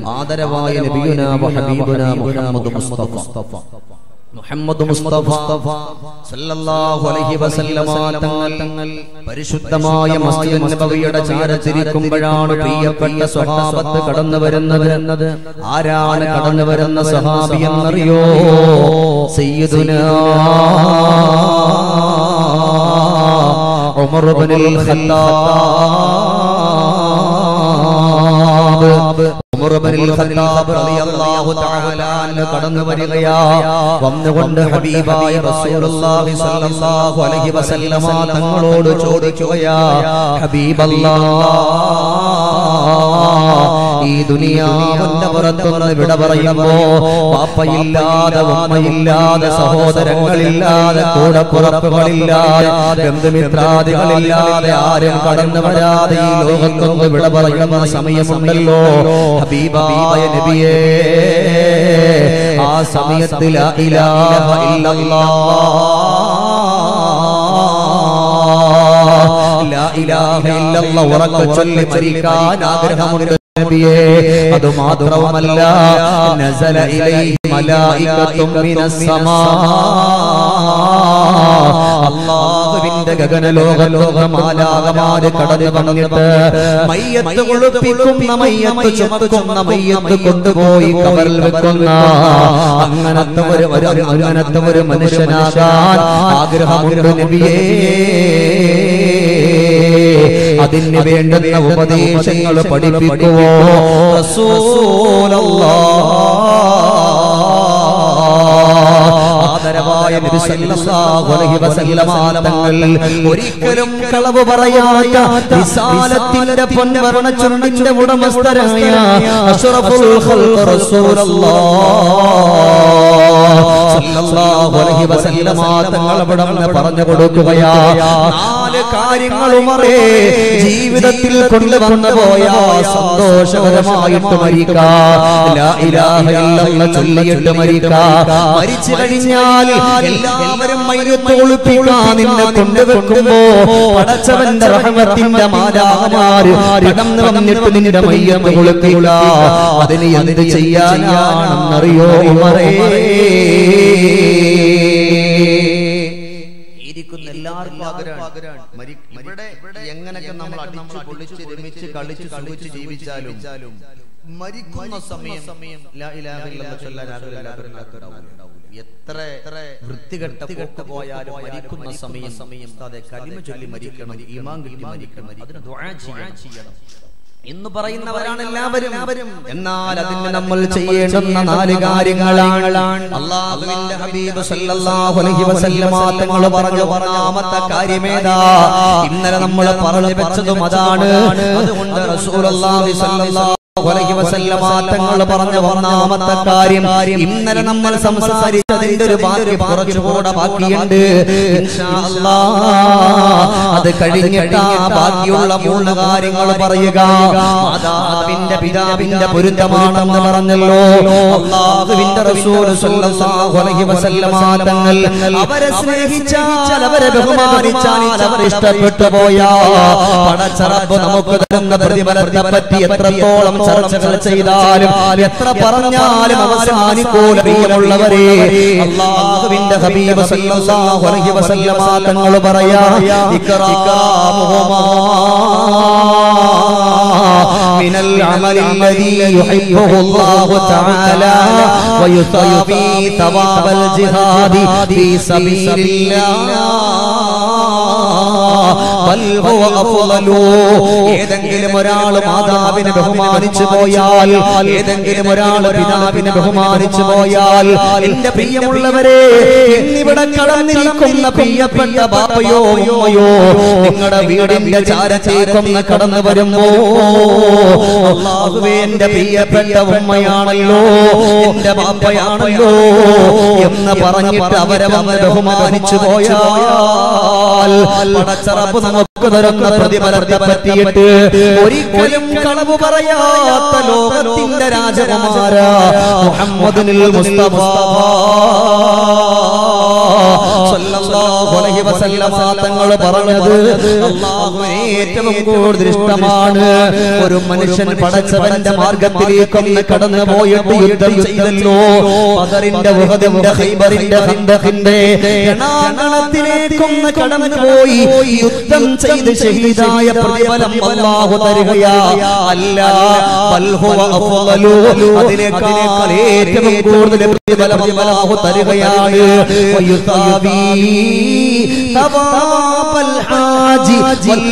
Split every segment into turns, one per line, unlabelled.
ആദരവായ നബിയുന വഹബീബുന മുഹമ്മദ് മുസ്തഫ മുഹമ്മദ് മുസ്തഫ സല്ലല്ലാഹു അലൈഹി വസല്ലമ തങ്ങൾ പരിശുദ്ധമായ മസ്ജിദ് നബവിയുടെ ചാരത്തിരിക്കുമ്പോഴാണ് പ്രിയപ്പെട്ട സ്വഹാബത്ത് കടന്നു വരുന്നത് ആരാണ് കടന്നു വരുന്ന സ്വഹാബി എന്നറിയോ സയ്യിദുന ഉമർ ഇബ്നുൽ ഖത്താബ് ഉമർ ഇബ്നുൽ ഖത്താബ് റളിയല്ലാഹു തആല അൻഹു കടന്നു വരികയാ വന്നുകൊണ്ട് ഹബീബായ റസൂലുള്ളാഹി സ്വല്ലല്ലാഹു അലൈഹി വസല്ലമ തങ്ങളോട് ചോദിക്കുകയാ ഹബീബല്ലാഹ് ഈ ദുനിയാവിന്റെ പുറത്തുനിന്ന് വിട പറയുമ്പോ പാപ്പയില്ലാതെ ഉമ്മയില്ലാതെ സഹോദരങ്ങളില്ലാതെ കൂടപ്പുറപ്പുകളില്ലാതെ ബന്ധുമിത്രാദികളില്ലാതെ ആരും കടന്നു വരാതെ ഈ ലോകത്തൊന്ന് വിട പറയുന്ന സമയമുണ്ടല്ലോ ഹബീബായ നബിയേ ആ സമയത്ത് ലാ ഇലാഹ ഇല്ലല്ലാഹ് ലാ ഇലാഹ ഇല്ലല്ലാഹ് ഉറക്കെ ചൊല്ലി മരിക്കാൻ ആഗ്രഹമുണ്ട് നബിയേ അത് മാത്രവുമല്ല നസല ഇലൈഹി മലായികത്തും മിനസ് സമാ അല്ലാഹുവിന്റെ ഗഗനലോകലോക മാലാകമാര് കടന്നു വന്നിട്ട് മയ്യത്ത് കുളിപ്പിക്കുന്ന മയ്യത്ത് ചുമക്കുന്ന മയ്യത്ത് കൊണ്ടുപോയി കബറിൽ വെക്കുന്ന അങ്ങനത്തെ ഒരു ഒരു- അങ്ങനത്തെ ഒരു മനുഷ്യനാകാൻ ആഗ്രഹമുണ്ട് നബിയേ അതിന് വേണ്ടുന്ന ഉപദേശങ്ങൾ പഠിപ്പിക്കുവോ ആദരവായ നബി സല്ലല്ലാഹു അലൈഹി വസല്ലമ തങ്ങൾ ഒരിക്കലും കളവ് പറയാത്ത വിശാലത്തിന്റെ പൊൻവർണ്ണ ചുണ്ടിന്റെ ഉടമസ്ഥരായ അഷ്റഫുൽ ഖൽഖ് റസൂലല്ലാഹ് സല്ലല്ലാഹു അലൈഹി വസല്ലമ തങ്ങൾ അവിടെ നിന്ന് പറഞ്ഞു കൊടുക്കുകയാ നാല് കാര്യങ്ങളും അറിേ ജീവിതത്തിൽ കൊണ്ടുവന്നു പോയ സന്തോഷകരമായിട്ട് മരിക്കാ ലാ ഇലാഹ ഇല്ലല്ലാഹ് ചൊല്ലിയിട്ട് മരിക്കാ മരിച്ചു കഴിഞ്ഞാൽ എല്ലാവരും മയ്യത്ത് ഒളിപ്പിക്കാൻ നിന്നെ കൊണ്ടുവെക്കുമ്പോ പടച്ചവന്റെ റഹ്മത്തിന്റെ മാലാമാര് കടന്നു വന്നിട്ട് നിന്റെ മയ്യത്ത് ഒളിപ്പിക്കുക അതിന് എന്ത് ചെയ്യാനാണെന്നറിയോ ഉമറേ ഇരിക്കുന്ന എല്ലാവർക്കും ആഗ്രഹമാണ് മരി- ഇവിടെ എങ്ങനെയൊക്കെ നമ്മൾ അടിച്ചു പൊളിച്ച് രമിച്ച് കളിച്ച് സുഖിച്ച് ജീവിച്ചാലും മരിക്കുന്ന സമയം ലാ ഇലാഹ ഇല്ലല്ലാഹ് ചൊല്ലാൻ ആഗ്രഹമില്ലാത്തവരുണ്ടാവില്ല. എത്ര വൃത്തികെട്ട പോക്ക് പോയാലും മരിക്കുന്ന സമയം സമയം അതെ കലിമ ചൊല്ലി മരിക്കണം ഈമാൻ കിട്ടി മരിക്കണം അതിന് ദുആ ചെയ്യണം എന്ന് പറയുന്നവരാണ് എല്ലാവരും എന്നാൽ അതിന് നമ്മൾ ചെയ്യേണ്ടുന്ന നാല് കാര്യങ്ങളാണ് അള്ളാഹുവിന്റെ ഹബീബ് സല്ലല്ലാഹു അലൈഹി വസല്ലമ തങ്ങൾ പറഞ്ഞു ഒന്നാമത്തെ കാര്യമേതാ ഇന്നലെ നമ്മൾ പറഞ്ഞു വെച്ചതും അതാണ് അതുകൊണ്ട് റസൂലുള്ളാഹി സല്ലല്ലാഹു അലൈഹി വസല്ലമ തങ്ങൾ പറഞ്ഞ ഒന്നാമത്തെ കാര്യം ഇന്നലെ നമ്മൾ സംസാരിച്ചതിന്റെ ഒരു ബാക്കി കുറച്ചുകൂടെ ബാക്കിയുണ്ട് ഇൻഷാ അല്ലാഹ് അത് കഴിഞ്ഞിട്ട് ആ ബാക്കിയുള്ള മൂന്ന് കാര്യങ്ങൾ പറയുക മാതാവിന്റെ പിതാവിന്റെ പൊരുത്തമാണെന്ന് പറഞ്ഞല്ലോ അള്ളാഹുവിന്റെ റസൂൽ സല്ലല്ലാഹു അലൈഹി വസല്ലമ തങ്ങൾ അവരെ സ്നേഹിച്ചാൽ അവരെ ബഹുമാനിച്ചാൽ അവർ ഇഷ്ടപ്പെട്ടു പോയാ പടച്ചറപ്പ് നമുക്ക് തരുന്ന പ്രതിഫലത്തെ പറ്റി എത്രത്തോളം ചർച്ചകൾ ചെയ്താലും എത്ര പറഞ്ഞാലും അവസാനിക്കൂല പ്രിയമുള്ളവരെ അള്ളാഹുവിന്റെ ഹബീബ് സല്ലല്ലാഹു അലൈഹി വസല്ലമ തങ്ങൾ പറയാ ഇക്റാമുഹുമാ من العمل الذي يحبه الله تعالى ويثابي ثواب الجهاد في سبيل الله بل هو أفضل ഏതെങ്കിലും ഒരാൾ മാതാവിനെ ബഹുമാനിച്ചു പോയാൽ ഏതെങ്കിലും ഒരാൾ പിതാവിനെ ബഹുമാനിച്ചു പോയാൽ എന്റെ പ്രിയമുള്ളവരെ ഇന്നിവിടെ കടന്നിരിക്കുന്ന പ്രിയപ്പെട്ട ബാപ്പയോ ഉമ്മയോ നിങ്ങളുടെ വീടിന്റെ ചാരത്തേക്കൊന്ന് കടന്നു വരുമ്പോ അള്ളാഹുവേ എന്റെ പ്രിയപ്പെട്ട ഉമ്മയാണല്ലോ എന്റെ ബാപ്പയാണല്ലോ എന്ന് പറഞ്ഞിട്ട് അവരെ വന്ന് ബഹുമാനിച്ചു പോയാൽ പടച്ചറപ്പ് നമുക്ക് തരുന്ന പ്രതിഫലത്തെ പറ്റിയിട്ട് ഒരിക്കലും കളവ് പറയാത്ത ലോകത്തിന്റെ രാജകുമാര മുഹമ്മദിനിൽ മുസ്തഫ
സല്ലല്ലാഹു അലൈഹി വസല്ലമ തങ്ങൾ പറഞ്ഞത് അല്ലാഹുവിന് ഏറ്റവും കൂടുതൽ ഇഷ്ടമാണ് ഒരു മനുഷ്യൻ പടച്ചവന്റെ മാർഗത്തിലേക്കൊന്ന് കടന്നു പോയിട്ട് യുദ്ധം ചെയ്തല്ലോ ബദറിന്റെ ഉഹദിന്റെ ഖൈബറിന്റെ ഖന്തഖിന്റെ രണാങ്കണത്തിലേക്കൊന്ന് കടന്നു പോയി യുദ്ധം ചെയ്ത് ഷഹീദായ പ്രതിഫലം അല്ലാഹു തരുകയാ അല്ല ബൽ ഹുവ അഫ്ളലു അതിനേക്കാൾ ഏറ്റവും കൂടുതൽ പ്രതിഫലം അല്ലാഹു തരുകയാണ് വയുസാബി തവാബൽ ഹാജി വൽ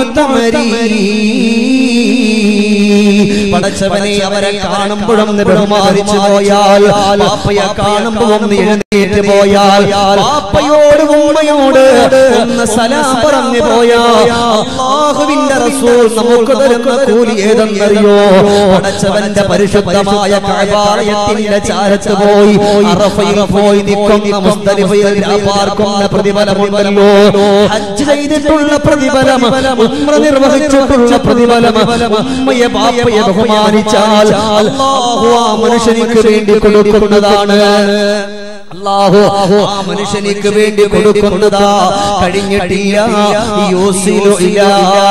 മുഅ്തമരി പടച്ചവനെ അവരെ കാണുമ്പോഴും ഒന്ന് ബഹുമാനിച്ചു പോയാൽ പാപ്പയെ കാണുമ്പോൾ ഒന്ന് എഴുന്നേറ്റ് പോയാൽ പാപ്പയോട് ഉമ്മയോട് ഒന്ന് സലാം പറഞ്ഞു പോയാൽ അള്ളാഹുവിന്റെ റസൂൽ നമുക്ക് തരുന്ന കൂലി ഏതെന്നറിയോ പടച്ചവന്റെ പരിശുദ്ധമായ കഅബായത്തിന്റെ ചാരത്ത് പോയി അറഫയിൽ പോയി നിൽക്കുന്ന മുസ്തലിഫയിൽ പാർക്കുന്ന പ്രതിഫലമുണ്ടല്ലോ ഹജ്ജ് ചെയ്തിട്ടുള്ള പ്രതിഫലം ഉംറ നിർവഹിച്ചിട്ടുള്ള പ്രതിഫലം ഉമ്മയെ ബാപ്പയെ ബഹുമാനിച്ചാൽ അല്ലാഹു ആ മനുഷ്യനിക്ക് വേണ്ടി കൊടുക്കുന്നതാണ് അല്ലാഹു ആ മനുഷ്യനിക്ക് വേണ്ടി കൊടുക്കുന്നതാ കഴിഞ്ഞിട്ടില്ല യൂസിലു ഇലാ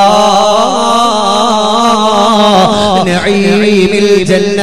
നഈമിൽ ജന്ന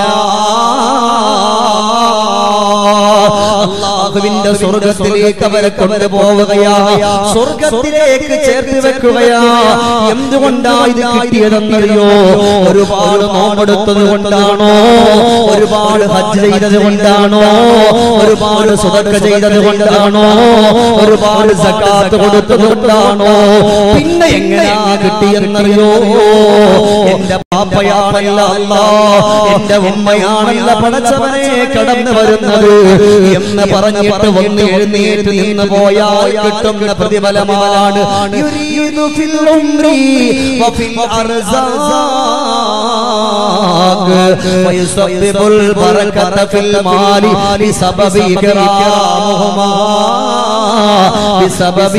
അള്ളാഹുവിന്റെ സ്വർഗത്തിലേക്ക് അവരെ കൊണ്ടുപോവുകയാ സ്വർഗത്തിലേക്ക് ചേർത്ത് വെക്കുകയാ എന്തുകൊണ്ടാ ഇത് കിട്ടിയതെന്നറിയോ ഒരുപാട് നോമ്പെടുത്തത് കൊണ്ടാണോ ഒരുപാട് ഹജ്ജ് ചെയ്തത് കൊണ്ടാണോ ഒരുപാട് സുതക്ക ചെയ്തത് കൊണ്ടാണോ ഒരുപാട് സക്കാത്ത് കൊടുത്തത് കൊണ്ടാണോ പിന്നെ എങ്ങനെയാ കിട്ടിയെന്നറിയോ എന്റെ പാപ്പയാണല്ല അല്ലാ എന്റെ ഉമ്മയാണല്ല പടച്ചവനെ കടന്നു വരുന്നത് എന്ന് പറഞ്ഞിട്ട് ഒന്ന് എഴുന്നേറ്റ് നിന്ന് പോയാൽ കിട്ടുന്ന പ്രതിഫലമാണ് യുരീദു ഫിൽ ഉംരി വഫിൽ അർസാഖ് വയുസബ്ബിബുൽ ബറകത ഫിൽ മാലി ബിസബബി ഇക്റാമുഹുമാ ബിസബബി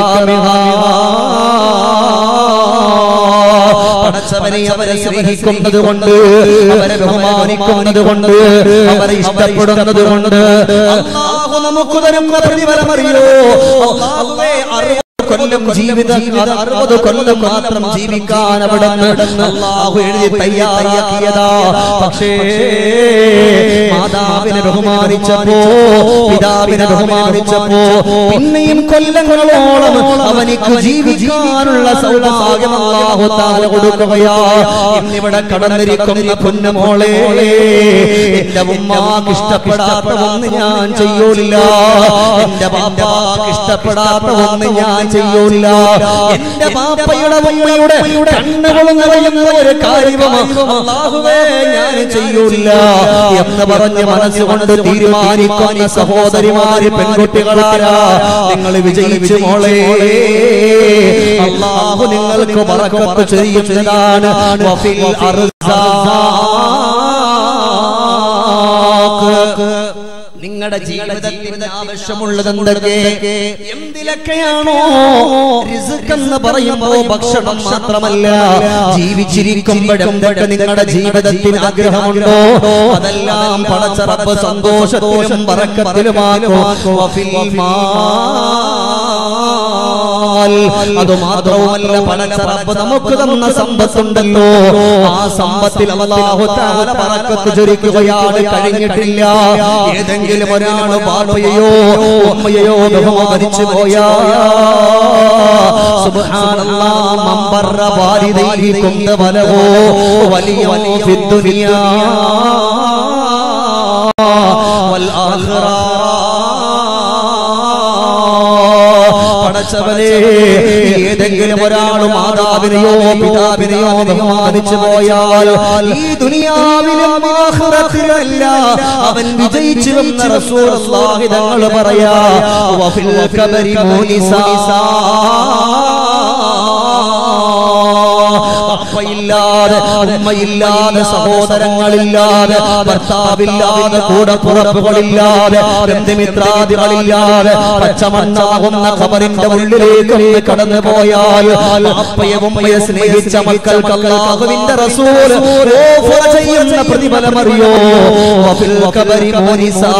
ഇക്റാമിഹാ പടച്ചവനെ അവരെ സ്നേഹിക്കുന്നത് കൊണ്ട് അവരെ ബഹുമാനിക്കുന്നത് കൊണ്ട് അവരെ ഇഷ്ടപ്പെടുന്നത് കൊണ്ട് അല്ലാഹു നമുക്ക് തരുന്ന പ്രതിഫലം അറിയോ അല്ലാഹുവേ അറുപത് കൊല്ലം ജീവിതം അത് അറുപത് കൊല്ലം മാത്രം ജീവിക്കാൻ അവിടെ അള്ളാഹു എഴുതി തയ്യാറാക്കിയതാ പക്ഷേ മാതാവിനെ ബഹുമാനിച്ചപ്പോ പിതാവിനെ ബഹുമാനിച്ചപ്പോ പിന്നെയും കൊല്ലങ്ങളോളം അവനിക്ക് ജീവിക്കാനുള്ള സൗഭാഗ്യം അള്ളാഹു താല കൊടുക്കുകയാ ഇന്നിവിടെ കടന്നിരിക്കുന്ന പൊന്നുമോളെ എന്റെ ഉമ്മാക്ക് ഇഷ്ടപ്പെടാത്ത ഒന്ന് ഞാൻ ചെയ്യൂല എന്റെ ബാപ്പാക്ക് ഇഷ്ടപ്പെടാത്ത ഒന്ന് ഞാൻ ചെയ്യൂല എന്റെ ബാപ്പയുടെ ഉമ്മയുടെ കണ്ണുകൾ നിറയുന്ന ഒരു കാര്യവും അല്ലാഹുവേ ഞാൻ ചെയ്യൂല എന്ന് പറഞ്ഞ് മനസ്സുകൊണ്ട് തീരുമാനിക്കുന്ന സഹോദരിമാര് പെൺകുട്ടികളാരാ നിങ്ങൾ വിജയിച്ചു മോളെ അള്ളാഹു നിങ്ങൾക്ക് പറക്കത്ത് ചെയ്യുന്നതാണ് വഫിൽ അർസാഖ് നിങ്ങളുടെ ജീവിതത്തിന് ആവശ്യമുള്ളത് എന്തൊക്കെ എന്തിലൊക്കെയാണോ റിസ്ക് എന്ന് പറയുമ്പോ ഭക്ഷണം മാത്രമല്ല ജീവിച്ചിരിക്കുമ്പോഴെന്തൊക്കെ നിങ്ങളുടെ ജീവിതത്തിന് ആഗ്രഹമുണ്ടോ അതെല്ലാം പടച്ചറപ്പ് സന്തോഷത്തിലും പറക്കത്തിലുമാക്കും അത് മാത്രവുമല്ല പടച്ചറപ്പ് നമുക്ക് തന്ന സമ്പത്തുണ്ടല്ലോ ആ സമ്പത്തിൽ അല്ലാഹു തആല പറക്കത്ത് ചൊരിക്കുകയാണ് കഴിഞ്ഞിട്ടില്ല ഏതെങ്കിലും ഒരാൾ ബാബയെയോ ഉമ്മയെയോ ബഹുമാനിച്ചു പോയാ സുബ്ഹാനല്ലാഹ് മമ്പറ വാലിദൈഹി കുന്ത വലഹോ വലിയ ഫിദ്ദുനിയാ വൽ പടച്ചവനെ ഏതെങ്കിലും ഒരാൾ മാതാവിനെയോ പിതാവിനെയോ ബഹുമാനിച്ചു പോയാൽ ഈ ദുനിയാവിലും ആഖിറത്തിലല്ല അവൻ വിജയിച്ചു എന്ന റസൂലുള്ളാഹി തങ്ങൾ പറയാ വഫിൽ കബരി മൂനിസാ അപ്പയില്ലാത്ത ഉമ്മയില്ലാതെ ഉമ്മയില്ലാതെ സഹോദരങ്ങളില്ലാതെ ഭർത്താവില്ലാതെ കൂടെ പുറപ്പുകളില്ലാതെ ബന്ധുമിത്രാദികളില്ലാതെ പച്ചമണ്ണാകുന്ന ഖബറിന്റെ ഉള്ളിലേക്ക് ഒന്ന് കടന്നു പോയാൽ അപ്പയെ ഉമ്മയെ സ്നേഹിച്ച മക്കൾക്ക് അല്ലാഹുവിന്റെ റസൂൽ ഓഫർ ചെയ്യുന്ന പ്രതിഫലം അറിയോ വഫിൽ ഖബരി മോനിസാ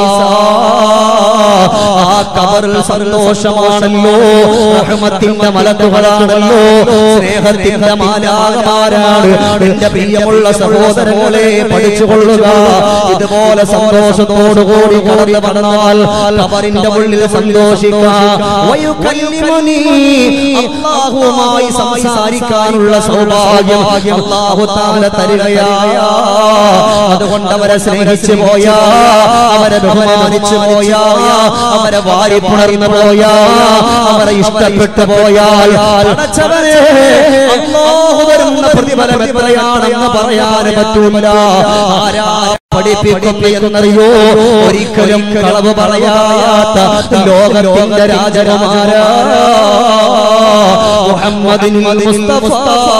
ആ കബറിൽ സന്തോഷമാണല്ലോ റഹ്മത്തിന്റെ മലക്കുകളാണല്ലോ സ്നേഹത്തിന്റെ മാലാകമാരാണ് എന്റെ പ്രിയമുള്ള സഹോദരങ്ങളെ പഠിച്ചുകൊള്ളുക ഇതുപോലെ സന്തോഷത്തോടുകൂടി കടന്നു വന്നാൽ കബറിന്റെ ഉള്ളിൽ സന്തോഷിക്കുക വയുകല്ലിമുനി അല്ലാഹുവുമായി സംസാരിക്കാനുള്ള സൗഭാഗ്യം അല്ലാഹു താല തരികയായ അതുകൊണ്ട് അവരെ സ്നേഹിച്ചു പോയാ അവരെ ബഹുമാനിച്ചു പോയാ അവരെ വാരി പുണർന്നു പോയാ അവരെ ഇഷ്ടപ്പെട്ടു പോയാൽ അടച്ചവനെ അല്ലാഹു തരുന്ന പ്രതിഫലം എത്രയാണെന്ന് പറയാൻ പറ്റൂല ആരാ പഠിപ്പിക്കുന്നു എന്നറിയോ ഒരിക്കലും കളവ് പറയാത്ത ലോകത്തിന്റെ രാജകുമാര മുഹമ്മദിൻ മുസ്തഫ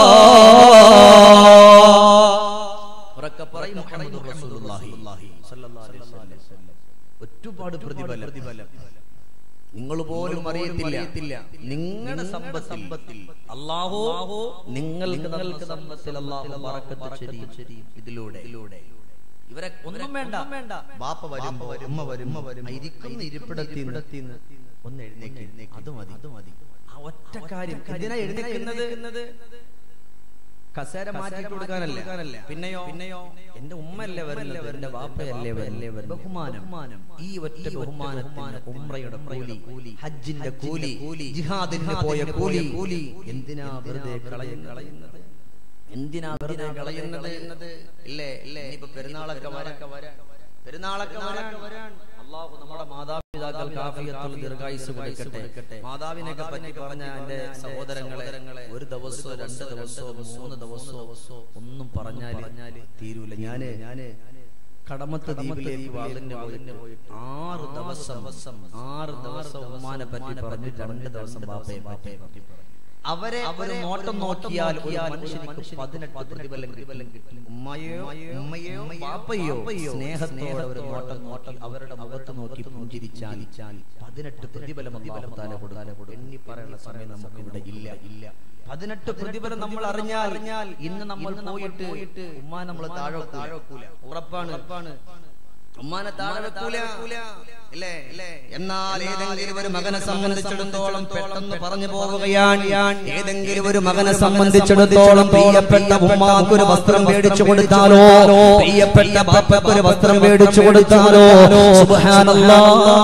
ഉറക്കെ പറയ് മുഹമ്മദുർ റസൂലുള്ളാഹി സ്വല്ലല്ലാഹു അലൈഹി വസല്ലം. ഒരുപാട് പ്രതിഫലം നിങ്ങൾ പോലും അറിയത്തില്ല നിങ്ങളുടെ സമ്പത്തിൽ അള്ളാഹു നിങ്ങൾക്ക് നിങ്ങൾക്ക് സമ്പത്തിൽ അള്ളാഹു ബറക്കത്ത് ചൊരിയും. ഇതിലൂടെ ഇവരെ ഒന്നും വേണ്ട വേണ്ട ബാപ്പ വരുമ്പോ ഉമ്മ വരും ഉമ്മ വരും ആ ഇരിക്കുന്ന ഇരിപ്പിടത്തിന്ന് ഒന്ന് എഴുന്നേക്ക് അത് മതി അത് മതി ആ ഒറ്റ കാര്യം എന്തിനാ എഴുന്നേക്കുന്നത് കസേര മാറ്റി കൊടുക്കാനല്ല പിന്നെയോ പിന്നെയോ എന്റെ ഉമ്മല്ലേ വരില്ല എന്റെ വാപ്പയല്ലേ വരില്ലേ ബഹുമാനം ഈ ഒറ്റ ബഹുമാനത്തിന് ഉമ്രയുടെ കൂലി ഹജ്ജിന്റെ കൂലി ജിഹാദിന് പോയ കൂലി കൂലി എന്തിനാ വെറുതെ കളയുന്നത് എന്തിനാ വെറുതെ കളയുന്നത് ഇല്ലേ ഇല്ലേ ഇപ്പൊ പെരുന്നാളൊക്കെ വരൊക്കെ വരാൻ പെരുന്നാളൊക്കെ വരാൻ അള്ളാഹു നമ്മുടെ മാതാപിതാക്കൾക്ക് ആഫിയത്തുള്ള ദീർഘായുസ് കൊടുക്കട്ടെ മാതാവിനൊക്കെ പറ്റി പറഞ്ഞ എന്റെ സഹോദരങ്ങളെ ഒരു ദിവസമോ രണ്ട് ദിവസമോ മൂന്ന് ദിവസമോ ഒന്നും പറഞ്ഞാൽ തീരൂല ഞാന് ഞാന് കടമത്ത് ദ്വീപിലേക്ക് വാതിന് പോയിട്ട് ആറ് ദിവസം ആറ് ദിവസം ഉമ്മാനെ പറ്റി പറഞ്ഞു രണ്ട് ദിവസം ബാപ്പയെ ബാപ്പയെ പറ്റി പറഞ്ഞു അവരെ അവര് നോട്ടം നോക്കിയാൽ ഒരു മനുഷ്യനിക്ക് പതിനെട്ട് പ്രതിഫലം കിട്ടും ഉമ്മയോ ഉമ്മയോ പാപ്പയോ സ്നേഹത്തോടെ ഒരു നോട്ടം നോട്ടം അവരുടെ മുഖത്ത് നോക്കി പുഞ്ചിരിച്ചാൽ പതിനെട്ട് പ്രതിഫലം അല്ലാഹുതാല കൊടുക്കും എണ്ണി പറയുന്ന സമയം നമുക്ക് ഇവിടെ ഇല്ല ഇല്ല പതിനെട്ട് പ്രതിഫലം നമ്മൾ അറിഞ്ഞാൽ അറിഞ്ഞാൽ ഇന്ന് നമ്മൾ പോയിട്ട് ഉമ്മ നമ്മൾ താഴെ താഴെ വെക്കൂല ഉറപ്പാണ് ഉറപ്പാണ് ഉമ്മാനെ താഴെ വെക്കൂല ഇല്ലേ ഇല്ലേ എന്നാൽ ഏതെങ്കിലും ഒരു മകനെ സംബന്ധിച്ചിടത്തോളം പെട്ടെന്ന് പറഞ്ഞു പോവുകയാണ് ഏതെങ്കിലും ഒരു മകനെ സംബന്ധിച്ചിടത്തോളം പ്രിയപ്പെട്ട ഉമ്മാക്ക് ഒരു വസ്ത്രം മേടിച്ചു കൊടുത്താലോ പ്രിയപ്പെട്ട ബാപ്പക്ക് ഒരു വസ്ത്രം മേടിച്ചു കൊടുത്താലോ സുബ്ഹാനല്ലാ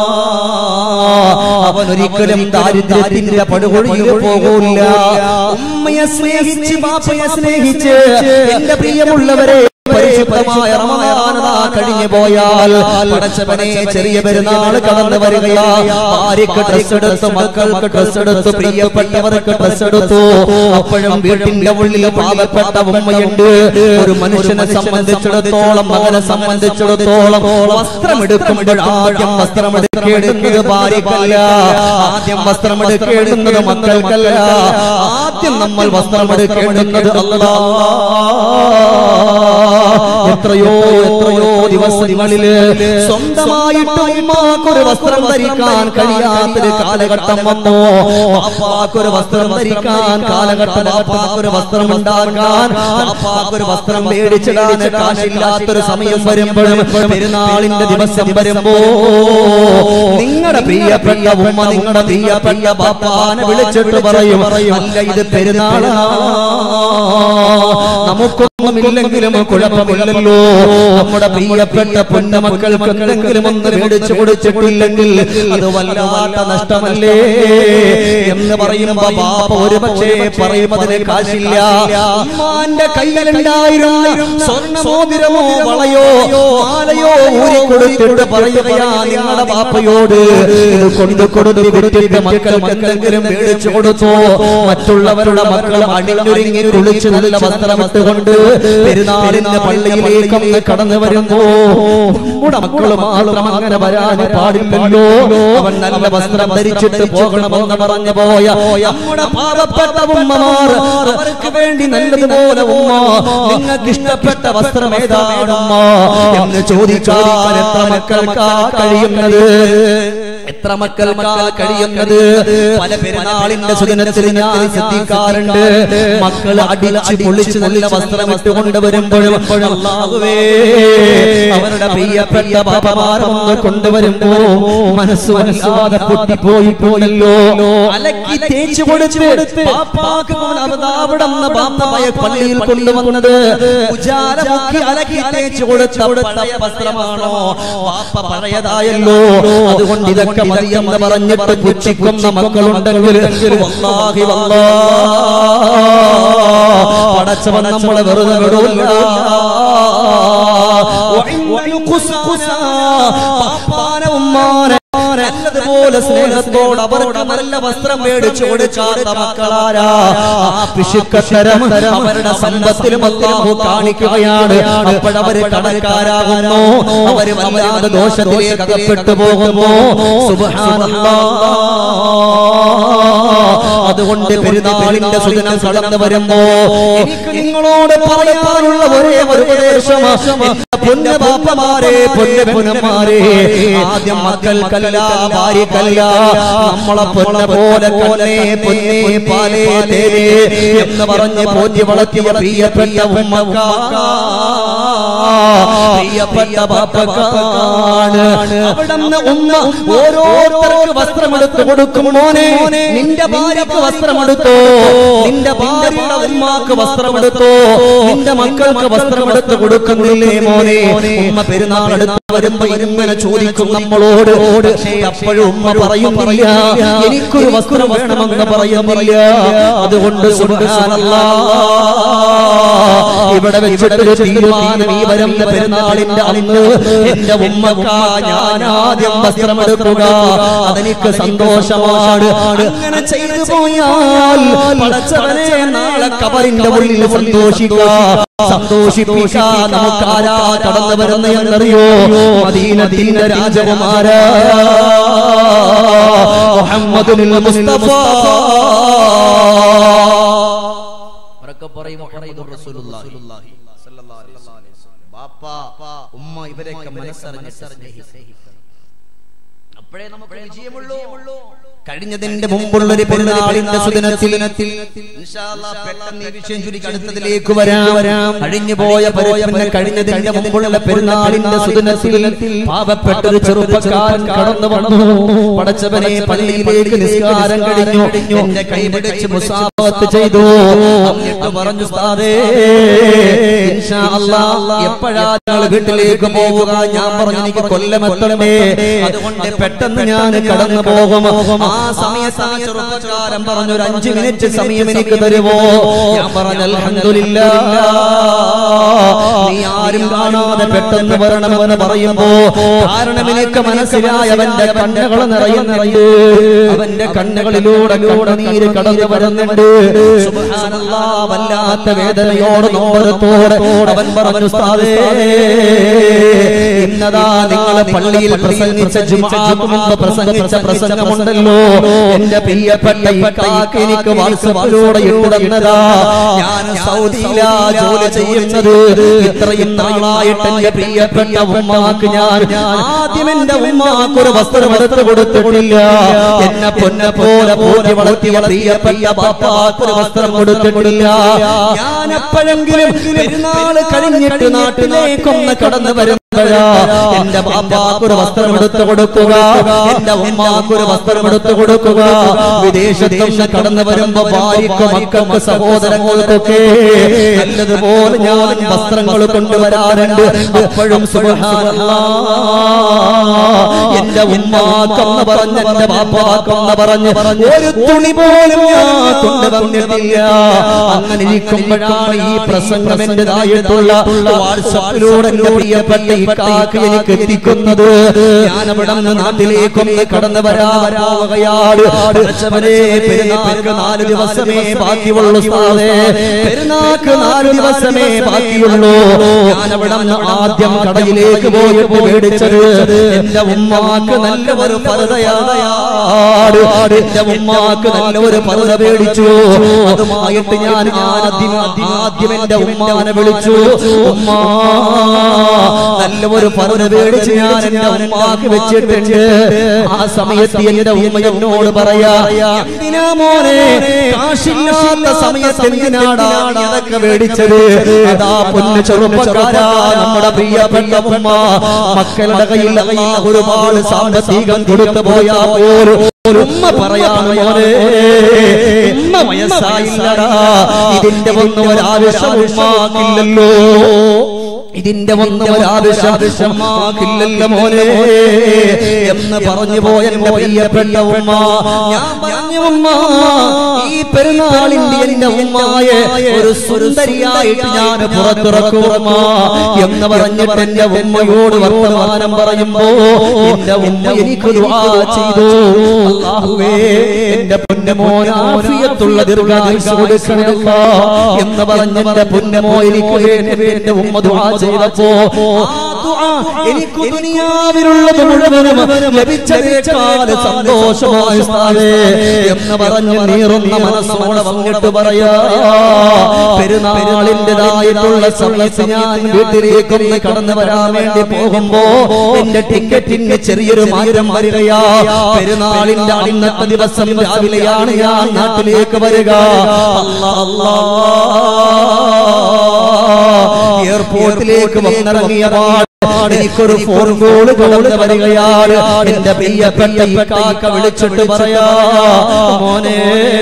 അവൻ ഒരിക്കലും ദാരിദ്ര്യത്തിന്റെ പടുകൊഴിയിൽ പോകൂല ഉമ്മയെ സ്നേഹിച്ച് ബാപ്പയെ സ്നേഹിച്ച് എന്റെ പ്രിയമുള്ളവരെ പരിശുദ്ധമായ റമദാനത കഴിഞ്ഞു പോയാൽ പടച്ചവനെ ചെറിയ പെരുന്നാൾ കടന്നു വരികയാ ഭാര്യക്ക് ഡ്രസ് എടുത്തു മക്കൾക്ക് ഡ്രസ് എടുത്തു പ്രിയപ്പെട്ടവർക്ക് ഡ്രസ് എടുത്തു അപ്പോഴും വീട്ടിന്റെ ഉള്ളിൽ പാവപ്പെട്ട ഉമ്മയുണ്ട് ഒരു മനുഷ്യനെ സംബന്ധിച്ചിടത്തോളം മകനെ സംബന്ധിച്ചിടത്തോളം വസ്ത്രം എടുക്കുമ്പോൾ ആദ്യം വസ്ത്രം എടുക്കേണ്ടുന്നത് ഭാര്യക്കല്ല ആദ്യം വസ്ത്രം എടുക്കേണ്ടുന്നത് മക്കൾക്കല്ല ആദ്യം നമ്മൾ വസ്ത്രം എടുക്കേണ്ടുന്നത് അല്ലാ എത്രയോ എത്രയോ ദിവസങ്ങളില് സ്വന്തമായിട്ട് ഉമ്മാക്കൊരു വസ്ത്രം ധരിക്കാൻ കഴിയാത്തൊരു കാലഘട്ടം വന്നു അപ്പാക്കൊരു വസ്ത്രം ധരിക്കാൻ കാലഘട്ടം അപ്പാക്കൊരു വസ്ത്രം ഉണ്ടാക്കാൻ അപ്പാക്കൊരു വസ്ത്രം മേടിച്ചിടാൻ കാശില്ലാത്തൊരു സമയം വരുമ്പോഴും പെരുന്നാളിന്റെ ദിവസം വരുമ്പോ നിങ്ങളുടെ പ്രിയപ്പെട്ട ഉമ്മ നിങ്ങളുടെ പ്രിയപ്പെട്ട ബാപ്പാനെ വിളിച്ചിട്ട് പറയും അല്ല ഇത് പെരുന്നാളാ നമുക്കൊന്നുമില്ലെങ്കിലും കുഴപ്പമില്ലല്ലോ നമ്മുടെ പ്രിയപ്പെട്ട പൊന്നമക്കൾക്ക് എന്തെങ്കിലും ഒന്ന് മേടിച്ചു കൊടുത്തിട്ടില്ലെങ്കിൽ അത് വല്ലാത്ത നഷ്ടമല്ലേ എന്ന് പറയുമ്പോ ബാപ്പ ഒരു പക്ഷേ പറയും അതിന് കാശില്ല ഉമ്മാന്റെ കയ്യിലുണ്ടായിരുന്ന സ്വർണ്ണമോതിരമോ വളയോ മാലയോ ഊരി കൊടുത്തിട്ട് പറയുകയാ നിങ്ങളുടെ ബാപ്പയോട് ഇത് കൊണ്ടു കൊടുത്ത് കൊടുത്തിട്ട് മക്കൾക്ക് എന്തെങ്കിലും മേടിച്ചു കൊടുത്തോ മറ്റുള്ളവരുടെ മക്കൾ അണിഞ്ഞൊരുങ്ങി കുളിച്ച് നല്ല വസ്ത്രം ഇട്ടുകൊണ്ട് പെരുന്നാളിന്റെ പള്ളിയിൽ
പള്ളിയിലേക്ക് കടന്നു വരുമ്പോ നമ്മുടെ മക്കള് മാത്രം അങ്ങനെ വരാൻ പാടില്ലല്ലോ അവൻ നല്ല വസ്ത്രം ധരിച്ചിട്ട് പോകണമെന്ന് പറഞ്ഞു പോയ നമ്മുടെ പാവപ്പെട്ട ഉമ്മമാർ അവർക്ക് വേണ്ടി നല്ലതുപോലെ ഉമ്മ നിങ്ങൾക്ക് ഇഷ്ടപ്പെട്ട വസ്ത്രം ഏതാണ് ഉമ്മ എന്ന് ചോദിച്ചാൽ എത്ര മക്കൾക്കാ കഴിയുന്നത് എത്ര മക്കൾക്കാ കഴിയുന്നത് പല പെരുന്നാളിന്റെ സുദിനത്തിൽ ഞാൻ ശ്രദ്ധിക്കാറുണ്ട് മക്കൾ അടിച്ച് പൊളിച്ച് നല്ല വസ്ത്രം ഇട്ടുകൊണ്ട് വരുമ്പോഴും അല്ലാഹുവേ അവരുടെ പ്രിയപ്പെട്ട ബാബമാരൊന്ന് കൊണ്ടുവരുമ്പോ മനസ്സ് വല്ലാതെ പൊട്ടിപ്പോയി പോയല്ലോ അലക്കി തേച്ചു കൊടുത്ത് പാപ്പാക്ക് അവിടെ ബാപ്പായ പള്ളിയിൽ കൊണ്ടുവന്നത് ഉജാല മുക്കി അലക്കി തേച്ചു കൊടുത്ത പഴയ വസ്ത്രമാണോ പാപ്പ പഴയതായല്ലോ അതുകൊണ്ട് ഇതൊക്കെ മതിയെന്ന് പറഞ്ഞിട്ട് പുച്ഛിക്കുന്ന മക്കളുണ്ടെങ്കിൽ വല്ലാഹി വല്ലാ പടച്ചവൻ നമ്മളെ വെറുതെ വിടൂല്ല പാപ്പാനെ ഉമ്മാനെ നല്ലതുപോലെ സ്നേഹത്തോട് അവർക്ക് നല്ല വസ്ത്രം മേടിച്ചു കൊടുക്കാത്ത മക്കളാരാ ആ പിശുക്കത്തരം അവരുടെ സമ്പത്തിലും അല്ലാഹു കാണിക്കുകയാണ് അപ്പോഴവര് കടക്കാരാകുന്നു അവര് വല്ലാതെ ദോഷത്തിലേക്ക് അകപ്പെട്ടു പോകുന്നു സുബ്ഹാനല്ലാഹ് അതുകൊണ്ട് പെരുന്നാളിന്റെ സുദിനം കടന്നു വരുമ്പോ എനിക്ക് നിങ്ങളോട് പറയാനുള്ള ഒരേ ഒരു ഉപദേശം എന്റെ പൊന്ന ബാപ്പമാരെ പൊന്ന പൊന്നമാരെ ആദ്യം മക്കൾക്കല്ല ഭാര്യക്കല്ല നമ്മളെ പൊന്ന പോലെ കൊല്ലേ പൊന്നേ പാലേ തേരേ എന്ന് പറഞ്ഞ് പോറ്റി വളർത്തിയ പ്രിയപ്പെട്ട ഉമ്മക്ക പ്രിയപ്പെട്ട ബാപ്പക്കാണ് അവിടുന്ന് ഉമ്മ ഓരോരുത്തർക്ക് വസ്ത്രമെടുത്ത് കൊടുക്കും മോനെ നിന്റെ ഭാര്യക്ക് വസ്ത്രമെടുത്തോ നിന്റെ ഭാര്യയുടെ ഉമ്മാക്ക് വസ്ത്രമെടുത്തോ നിന്റെ മക്കൾക്ക് വസ്ത്രമെടുത്ത് കൊടുക്കുന്നില്ലേ മോനെ ഉമ്മ പെരുന്നാൾ എടുത്ത് വരുമ്പോ ഇങ്ങനെ ചോദിക്കും നമ്മളോട് പക്ഷേ അപ്പോഴും ഉമ്മ പറയുന്നില്ല എനിക്കൊരു വസ്ത്രം വേണമെന്ന് പറയുന്നില്ല അതുകൊണ്ട് സുബ്ഹാനല്ലാഹ് ഇവിടെ വെച്ചിട്ടൊരു തീരുമാനം ഈ വരുന്ന പെരുന്നാളിന്റെ അന്ന് എന്റെ ഉമ്മക്ക ഞാൻ ആദ്യം വസ്ത്രമെടുക്കുക അതെനിക്ക് സന്തോഷമാണ് അങ്ങനെ ചെയ്തു പോയാൽ പടച്ചവനെ നാളെ കബറിന്റെ ഉള്ളിൽ സന്തോഷിക്കുക സന്തോഷിപ്പിക്കാ നമുക്ക് ആരാ കടന്നു വരുന്ന എന്നറിയോ മദീനത്തിന്റെ രാജകുമാര മുഹമ്മദുൽ മുസ്തഫ
ഉറക്കെ പറയും മുഹമ്മദുർ റസൂലുള്ളാഹി സ്വല്ലല്ലാഹു അലൈഹി വസല്ലം. ബാപ്പ ഉമ്മ ഇവരെയൊക്കെ മനസ്സറിഞ്ഞ് സ്നേഹിക്കണം അപ്പോഴേ നമുക്ക് വിജയമുള്ളൂ
കഴിഞ്ഞതിന്റെ മുമ്പുള്ള ഒരു പെരുന്നാളിന്റെ സുദിനത്തിൽ
ഇൻഷാ അല്ലാഹ് പെട്ടെന്ന് ഈ വിഷയം ചുരുക്കി
അടുത്തതിലേക്ക് വരാം വരാം കഴിഞ്ഞു പോയ പിന്നെ കഴിഞ്ഞതിന്റെ മുമ്പുള്ള പെരുന്നാളിന്റെ സുദിനത്തിൽ പാവപ്പെട്ട ഒരു ചെറുപ്പക്കാരൻ കടന്നു വന്നു പടച്ചവനെ പള്ളിയിലേക്ക് നിസ്കാരം കഴിഞ്ഞു എന്റെ കൈ പിടിച്ച് മുസാഫത്ത് ചെയ്തു എന്നിട്ട് പറഞ്ഞു സ്ഥാതേ ഇൻഷാ അല്ലാഹ് എപ്പോഴാ നിങ്ങൾ വീട്ടിലേക്ക് പോവുക ഞാൻ പറഞ്ഞു എനിക്ക് കൊല്ലമെത്തണമേ അതുകൊണ്ട് പെട്ടെന്ന് ഞാൻ കടന്നു പോകും ആ സമയത്ത് ആ ചെറുപ്പക്കാരൻ പറഞ്ഞു ഒരു അഞ്ചു മിനിറ്റ് സമയം എനിക്ക് തരുമോ ഞാൻ പറഞ്ഞു അൽഹംദുലില്ലാ നീ ആരും കാണാതെ പെട്ടെന്ന് വരണമെന്ന് പറയുമ്പോ കാരണം എനിക്ക് മനസ്സിലായി അവന്റെ കണ്ണുകൾ നിറയുന്നുണ്ട് അവന്റെ കണ്ണുകളിലൂടെ കണ്ണുനീര് കടന്നു വരുന്നുണ്ട് സുബ്ഹാനല്ലാ വല്ലാത്ത വേദനയോട് നോടത്തോടെ അവൻ പറഞ്ഞു ഉസ്താദേ ഇന്നതാ നിങ്ങൾ പള്ളിയിൽ പ്രസംഗിച്ച ജുമാക്ക് മുമ്പ് പ്രസംഗിച്ച പ്രസംഗമുണ്ടല്ലോ എന്റെ പ്രിയപ്പെട്ട ഇക്കാക്ക് എനിക്ക് വാട്സപ്പിലൂടെ ഇട്ടു തന്നതാ ഞാൻ സൗദിയിലാ ജോലി ചെയ്യുന്നത് ഇത്രയും നാളായിട്ട് എന്റെ പ്രിയപ്പെട്ട ഉമ്മാക്ക് ഞാൻ ആദ്യം എന്റെ ഉമ്മാക്ക് ഒരു വസ്ത്രം എടുത്തു കൊടുത്തിട്ടില്ല എന്നെ പൊന്നെ പോലെ പോറ്റി വളർത്തിയ പ്രിയപ്പെട്ട ബാപ്പാക്ക് ഒരു വസ്ത്രം കൊടുത്തിട്ടില്ല ഞാൻ എപ്പോഴെങ്കിലും പെരുന്നാൾ കഴിഞ്ഞിട്ട് നാട്ടിലേക്കൊന്ന് കടന്നു വരുമ്പോഴാ എന്റെ ബാപ്പാക്ക് ഒരു വസ്ത്രം എടുത്തു കൊടുക്കുക എന്റെ ഉമ്മാക്ക് ഒരു വസ്ത്രം എടുത്തു കൊടുക്കുക വിദേശത്ത് കടന്നു വരുമ്പോ ഭാര്യക്ക് മക്കൾക്ക് സഹോദരങ്ങൾക്കൊക്കെ നല്ലതുപോലെ ഞാൻ വസ്ത്രങ്ങൾ കൊണ്ടുവരാറുണ്ട് അപ്പോഴും എന്റെ ഉമ്മാക്കെന്ന് പറഞ്ഞ് എന്റെ ബാപ്പാക്കെന്ന് പറഞ്ഞ് ഒരു തുണി പോലും ഞാൻ കൊണ്ടുവന്നിട്ടില്ല അങ്ങനെ ഇരിക്കുമ്പോഴാണ് ഈ പ്രസംഗം എന്റേതായിട്ടുള്ള വാട്സപ്പിലൂടെ എന്റെ പ്രിയപ്പെട്ട ഇക്കാക്ക് എനിക്ക് എത്തിക്കുന്നത് ഞാൻ അവിടെ നിന്ന് നാട്ടിലേക്കൊന്ന് കടന്നു വരാവരാവുകയാണ് അച്ഛവനെ പെരുന്നാൾക്ക് നാല് ദിവസമേ ബാക്കിയുള്ളൂ സാറേ പെരുന്നാൾക്ക് നാല് ദിവസമേ ബാക്കിയുള്ളൂ ഞാൻ അവിടെ നിന്ന് ആദ്യം കടയിലേക്ക് പോയിട്ട് മേടിച്ചത് എന്റെ ഉമ്മാക്ക് നല്ല ഒരു പരതയാണ് എന്റെ ഉമ്മാക്ക് നല്ല ഒരു പരത മേടിച്ചു അതുമായിട്ട് ഞാൻ ആദ്യം ആദ്യം എന്റെ ഉമ്മാനെ വിളിച്ചു ഉമ്മ നല്ല ഒരു പരത മേടിച്ച് ഞാൻ എന്റെ ഉമ്മാക്ക് വെച്ചിട്ടുണ്ട് ആ സമയത്ത് എന്റെ ഉമ്മ എന്നോട് പറയാ എന്തിനാ മോനെ കാശില്ലാത്ത സമയത്ത് എന്തിനാടാ നീ അതൊക്കെ മേടിച്ചത് അതാ പൊന്നു ചെറുപ്പക്കാരാ നമ്മുടെ പ്രിയപ്പെട്ട ഉമ്മ മക്കളുടെ കയ്യിൽ അല്ലാഹ് ഒരുപാട് സാമ്പത്തികം കൊടുത്തു പോയാ പോലും ഉമ്മ പറയാൻ മോനെ ഉമ്മ വയസ്സായില്ലടാ ഇതിന്റെ ഒന്നും ഒരാവശ്യം ഉമ്മാക്കില്ലല്ലോ ഇതിന്റെ ഒന്നും ഒരാവശ്യം ഉമ്മാക്കില്ലല്ലോ മോനെ എന്ന് പറഞ്ഞു പോയ എന്റെ പ്രിയപ്പെട്ട ഉമ്മ ഞാൻ പറഞ്ഞു ഉമ്മ ഈ പെരുന്നാളിന്റെ എന്റെ ഉമ്മായെ ഒരു സുന്ദരിയായിട്ട് ഞാൻ പുറത്തിറക്കും ഉമ്മ എന്ന് പറഞ്ഞിട്ട് എന്റെ ഉമ്മയോട് വർത്തമാനം പറയുമ്പോ എന്റെ ഉമ്മ എനിക്ക് ദുആ ചെയ്തു അല്ലാഹുവേ എന്റെ പൊന്നമോൻ ആഫിയത്തുള്ള ദീർഘായുസ് കൊടുക്കണേ അല്ലാ എന്ന് പറഞ്ഞ എന്റെ പൊന്നമോ എനിക്ക് വേണ്ടി എന്റെ ഉമ്മ ദുആ ചെയ്തപ്പോ ആ ദുആ എനിക്ക് ദുനിയാവിലുള്ളത് മുഴുവനും ലഭിച്ചതിനേക്കാൾ സന്തോഷമായി ഉസ്താദേ എന്ന് പറഞ്ഞ് നീറുന്ന മനസ്സോടെ വന്നിട്ട് പറയാ പെരുന്നാളിൻ്റെതായിട്ടുള്ള സമയത്ത് ഞാൻ വീട്ടിലേക്കൊന്ന് കടന്നു വരാൻ വേണ്ടി പോകുമ്പോ എന്റെ ടിക്കറ്റിന് ചെറിയൊരു മാറ്റം വരികയാ പെരുന്നാളിന്റെ അന്നത്തെ ദിവസം രാവിലെയാണ് ഞാൻ നാട്ടിലേക്ക് വരിക അല്ലാ, അല്ലാ. എയർപോർട്ടിലേക്ക് വന്നിറങ്ങിയ പാട് എനിക്കൊരു ഫോൺ കോള് കടന്നു വരികയാണ് എന്റെ പ്രിയപ്പെട്ട ഈ കാക്ക വിളിച്ചിട്ട് പറയാ മോനെ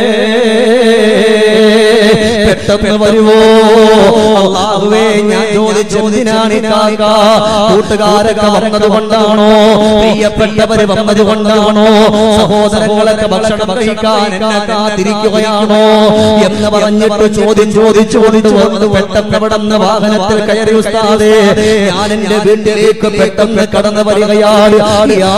പെട്ടെന്ന് വരുവോ അള്ളാഹുവേ ഞാൻ ചോദിച്ചെന്തിനാണ് ഈ കാക്ക കൂട്ടുകാരൊക്കെ വന്നത് കൊണ്ടാണോ പ്രിയപ്പെട്ടവര് വന്നത് കൊണ്ടാണോ സഹോദരങ്ങളൊക്കെ ഭക്ഷണം കഴിക്കാൻ എന്നെ കാത്തിരിക്കുകയാണോ എന്ന് പറഞ്ഞിട്ട് ചോദ്യം ചോദിച്ചു കൊണ്ട് വന്നത് പെട്ടെന്ന് പെട്ടെന്ന് വാഹനത്തിൽ കയറി ഉസ്താദേ ഞാൻ എന്റെ വീട്ടിലേക്ക് പെട്ടെന്ന് കടന്നു വരികയാണ് യാ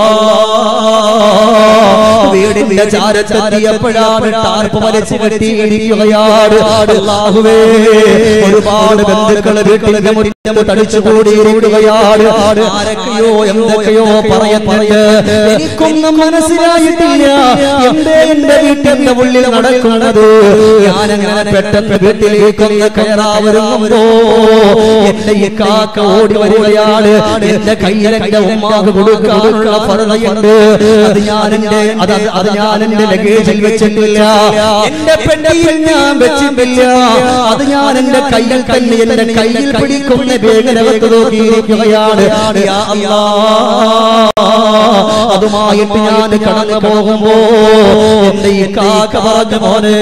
അല്ലാഹ്. വീടിന്റെ ചാരത്തെത്തിയപ്പോഴാണ് ടാർപ്പ് വലിച്ചു കെട്ടിയിരിക്കുകയാണ് അല്ലാഹുവേ ഒരുപാട് ബന്ധുക്കൾ വീട്ടിലെ മുറ്റം തടിച്ചു കൂടിയിരിക്കുകയാണ് ആരൊക്കെയോ എന്തൊക്കെയോ പറയുന്നുണ്ട് എനിക്കൊന്നും മനസ്സിലായിട്ടില്ല എന്റെ എന്റെ വീട്ടിന്റെ ഉള്ളിൽ നടക്കുന്നത് ഞാനങ്ങനെ പെട്ടെന്ന് വീട്ടിലേക്കൊന്ന് കയറാവരുമ്പോ എന്റെ ഈ കാക്ക ഓടി വരികയാണ് എന്റെ കയ്യിൽ എന്റെ ഉമ്മാക്ക് കൊടുക്കാനുള്ള പരതയുണ്ട് അത് ഞാൻ എന്റെ അത് അത് ഞാൻ എന്റെ ലഗേജിൽ വെച്ചിട്ടില്ല എന്റെ പെട്ടിയിൽ ഞാൻ വെച്ചിട്ടില്ല അത് ഞാൻ എന്റെ കയ്യിൽ തന്നെ എന്റെ കയ്യിൽ പിടിക്കുന്ന വേഗനകത്ത് നോക്കിയിരിക്കുകയാണ് യാ അല്ലാഹ്. അതുമായിട്ട് ഞാൻ കടന്നു പോകുമ്പോ എന്റെ ഈ കാക്ക പറഞ്ഞു മോനെ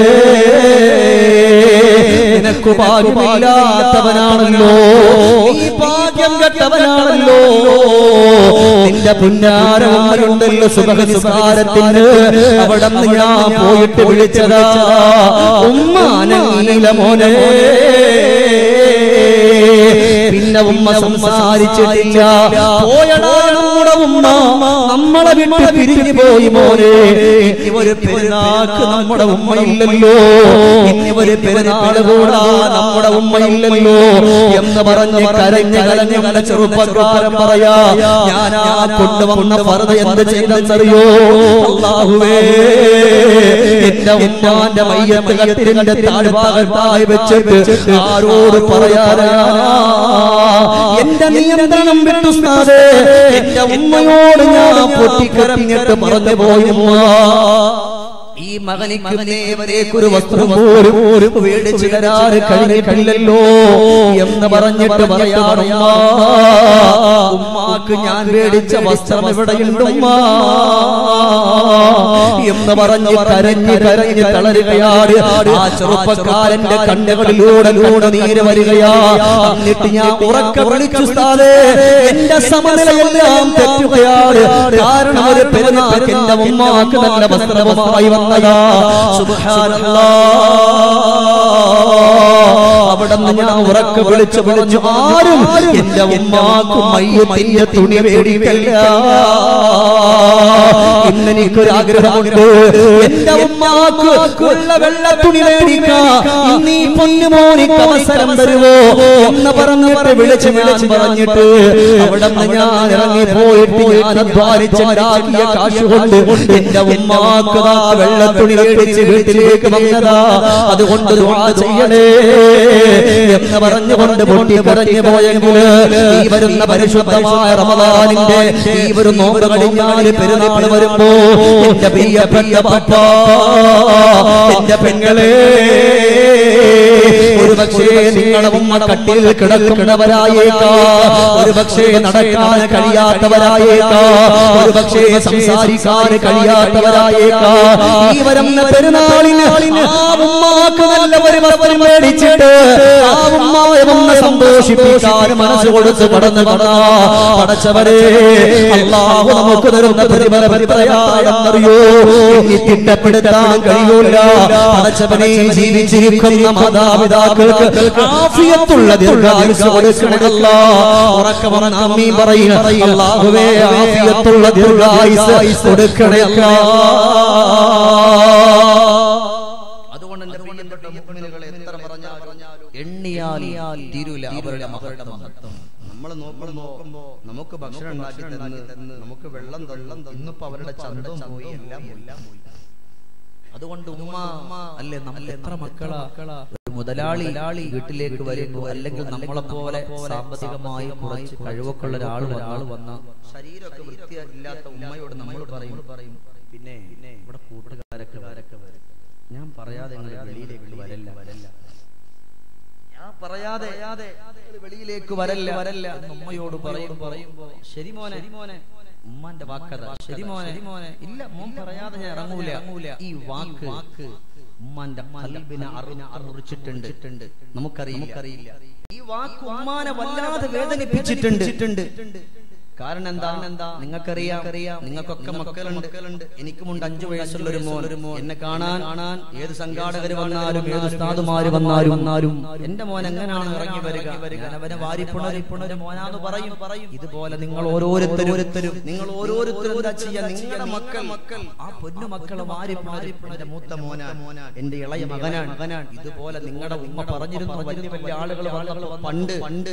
നിനക്ക് ഭാഗ്യമില്ലാത്തവനാണല്ലോ നീ ഭാഗ്യം കെട്ടവനാണല്ലോ നിന്റെ പുന്നാരമുണ്ടല്ലോ സുഖനിസ്കാരത്തിന് അവിടെ നിന്ന് ഞാൻ പോയിട്ട് വിളിച്ചതാ ഉമ്മ അനീല മോനെ പിന്നെ ഉമ്മ സംസാരിച്ചിട്ടില്ല പോയടാ നമ്മുടെ ഉമ്മ നമ്മളെ വിട്ട് പിരിഞ്ഞു പോയി മോനെ ഇനി ഒരു പെരുന്നാക്ക് നമ്മുടെ ഉമ്മയില്ലല്ലോ ഇനി ഒരു പെരുന്നാൾ കൂടാ നമ്മുടെ ഉമ്മയില്ലല്ലോ എന്ന് പറഞ്ഞ് കരഞ്ഞ് കരഞ്ഞുള്ള ചെറുപ്പക്കാരൻ പറയാ ഞാൻ ആ കൊണ്ടുവന്ന പറത എന്ത് ചെയ്തെന്നറിയോ അള്ളാഹുവേ എന്റെ ഉമ്മാന്റെ മയ്യത്ത് കട്ടിലിന്റെ താഴ്ഭാഗത്തായി വെച്ചിട്ട് ആരോട് പറയാനാ എന്റെ നിയന്ത്രണം വിട്ടു ഉസ്താദേ. എന്റെ ഉമ്മയോട് ഞാൻ പൊട്ടിക്കരഞ്ഞിട്ട് പറഞ്ഞു പോയി ഉമ്മ ഈ മകനിക്ക് നേവരേക്കൊരു വസ്ത്രം പോലും പോലും മേടിച്ചു തരാറ് കഴിഞ്ഞിട്ടില്ലല്ലോ എന്ന് പറഞ്ഞിട്ട് പറയാറുമ്മ ഉമ്മാക്ക് ഞാൻ മേടിച്ച വസ്ത്രം എവിടെയുണ്ട് ഉമ്മ എന്ന് പറഞ്ഞ് കരഞ്ഞ് കരഞ്ഞ് തളരുകയാണ് ആ ചെറുപ്പക്കാരന്റെ കണ്ണുകളിലൂടെ കൂടെ നീര് വരികയാ എന്നിട്ട് ഞാൻ ഉറക്കെ വിളിച്ചു ഉസ്താദേ, എന്റെ സമനിലയെല്ലാം തെറ്റുകയാണ് കാരണം ഒരു പെരുന്നാൾക്ക് എന്റെ ഉമ്മാക്ക് നല്ല വസ്ത്രവുമായി വന്നതാ സുബ്ഹാനല്ലാ അവിടെ അവിടെ നിന്ന് ഞാൻ ഉറക്കെ വിളിച്ചു പറഞ്ഞു ആരും എന്റെ ഉമ്മാക്കും മയ്യത്തിന്റെ തുണി മേടിക്കല്ല ഇന്ന് എനിക്കൊരു ആഗ്രഹമുണ്ട് എന്റെ ഉമ്മാക്ക് ഉള്ള വെള്ള തുണി മേടിക്കാം ഇന്ന് ഈ പൊന്നുമോനിക്ക് അവസരം തരുമോ എന്ന് പറഞ്ഞിട്ട് വിളിച്ച് വിളിച്ച് പറഞ്ഞിട്ട് അവിടെ നിന്ന് ഞാൻ ഇറങ്ങി പോയിട്ട് ഞാൻ അധ്വാനിച്ചുണ്ടാക്കിയ കാശ് കൊണ്ട് എന്റെ ഉമ്മാക്ക് ദാ വെള്ളത്തുണി മേടിച്ച് വീട്ടിലേക്ക് വന്നതാ അതുകൊണ്ട് ദുആ ചെയ്യണേ എന്ന് പറഞ്ഞുകൊണ്ട് പൊട്ടി കരഞ്ഞു പോയെങ്കിൽ ഈ വരുന്ന പരിശുദ്ധമായ റമദാനിന്റെ ഈ ഒരു നോമ്പ് കഴിഞ്ഞാൽ പെരുന്നാൾ വരുമ്പോ എന്റെ പ്രിയപ്പെട്ട പപ്പ എന്റെ പെങ്ങളെ ഒരു പക്ഷേ നിങ്ങളുടെ ഉമ്മ കട്ടിൽ കിടക്കുന്നവരായേക്കാ ഒരു പക്ഷേ നടക്കാൻ കഴിയാത്തവരായേക്കാ ഒരു പക്ഷേ സംസാരിക്കാൻ കഴിയാത്തവരായേക്കാ ഈ വരുന്ന പെരുന്നാളിന് ആ ഉമ്മാക്ക് നല്ല ഒരു വസ്ത്രം മേടിച്ചിട്ട് ആ ഉമ്മായെ ഒന്ന് സന്തോഷിപ്പിക്കാൻ മനസ്സ് കൊടുത്ത് കടന്നു കട പടച്ചവരെ അള്ളാഹു നമുക്ക് തരുന്ന പ്രതിഫല പ്രതിഫലയാണെന്നറിയോ ഇനി തിട്ടപ്പെടുത്താൻ കഴിയൂല പടച്ചവനെ ജീവിച്ചിരിക്കുന്ന മാതാപിതാക്കൾക്ക് ആഫിയത്തുള്ള ദീർഘായുസ് കൊടുക്കണമല്ല ഉറക്കമറ നാമീ പറയുക അള്ളാഹുവേ ആഫിയത്തുള്ള ദീർഘായുസ് കൊടുക്കണമല്ല
അതുകൊണ്ട് എന്റെ പ്രിയപ്പെട്ട മുഅ്മിനുകളെ എത്ര പറഞ്ഞാലും എണ്ണിയാൽ തീരൂല അവരുടെ മകളുടെ മഹത്വം നമ്മൾ നോക്കുമ്പോ നമുക്ക് ഭക്ഷണം ഉണ്ടാക്കി തന്ന് നമുക്ക് വെള്ളം തള്ളം ഇന്നിപ്പോ അവരുടെ ചന്തവും പോയി എല്ലാം എല്ലാം പോയി അതുകൊണ്ട് ഉമ്മ അല്ലേ നമ്മൾ എത്ര മക്കളാ ഒരു മുതലാളി വീട്ടിലേക്ക് വരുമ്പോ അല്ലെങ്കിൽ നമ്മളെ പോലെ സാമ്പത്തികമായി കുറച്ച് കഴിവൊക്കെ ഉള്ള ഒരാൾ ഒരാൾ വന്ന ശരീരമൊക്കെ വൃത്തിയില്ലാത്ത ഉമ്മയോട് നമ്മൾ പറയും പറയും പിന്നെ ഇവിടെ കൂട്ടുകാരൊക്കെ വരൊക്കെ വരും ഞാൻ പറയാതെ നിങ്ങൾ വെളിയിലേക്ക് വരല്ല വരല്ല ഞാൻ പറയാതെ നിങ്ങള് വെളിയിലേക്ക് വരല്ല വരല്ല എന്ന് ഉമ്മയോട് പറയും പറയുമ്പോ ശരി മോനെ മോനെ ഉമ്മാന്റെ വാക്കത ശരി മോനെ മോനെ ഇല്ല മോൻ പറയാതെ ഞാൻ ഇറങ്ങൂല ഇറങ്ങൂല ഈ വാക്ക് വാക്ക് ഉമ്മാന്റെ കൽബിനെ അറിഞ്ഞ അറിച്ചിട്ടുണ്ട് നമുക്കറിയില്ല നമുക്കറിയില്ല ഈ വാക്ക് ഉമ്മാനെ വല്ലാതെ വേദനിപ്പിച്ചിട്ടുണ്ട് കാരണം എന്താ എന്താ നിങ്ങൾക്കറിയാം അറിയാം നിങ്ങൾക്കൊക്കെ മക്കളുണ്ട് എനിക്കുമുണ്ട് അഞ്ചു വയസ്സുള്ള ഒരു മോൻ ഒരു മോൻ എന്നെ കാണാൻ കാണാൻ ഏത് സംഘാടകര് വന്നാലും ഏത് ഉസ്താദുമാര് വന്നാലും വന്നാലും എന്റെ മോൻ എങ്ങനെയാണ് ഇറങ്ങി വരിക ഞാൻ അവനെ വാരിപ്പുണരിപ്പുണര് മോനാന്ന് പറയും പറയും ഇതുപോലെ നിങ്ങൾ ഓരോരുത്തരും ഓരോരുത്തരും നിങ്ങൾ ഓരോരുത്തരും എന്താ ചെയ്യാ നിങ്ങളുടെ മക്കൾ മക്കൾ ആ പൊന്നു മക്കളെ വാരി വാരിപ്പുണര് മൂത്ത മോനാ മോനാ എന്റെ ഇളയ മകനാണ് മകനാണ് ഇതുപോലെ നിങ്ങളുടെ ഉമ്മ പറഞ്ഞിരുന്നു വലിയ വലിയ ആളുകൾ വന്നപ്പോൾ പണ്ട് പണ്ട്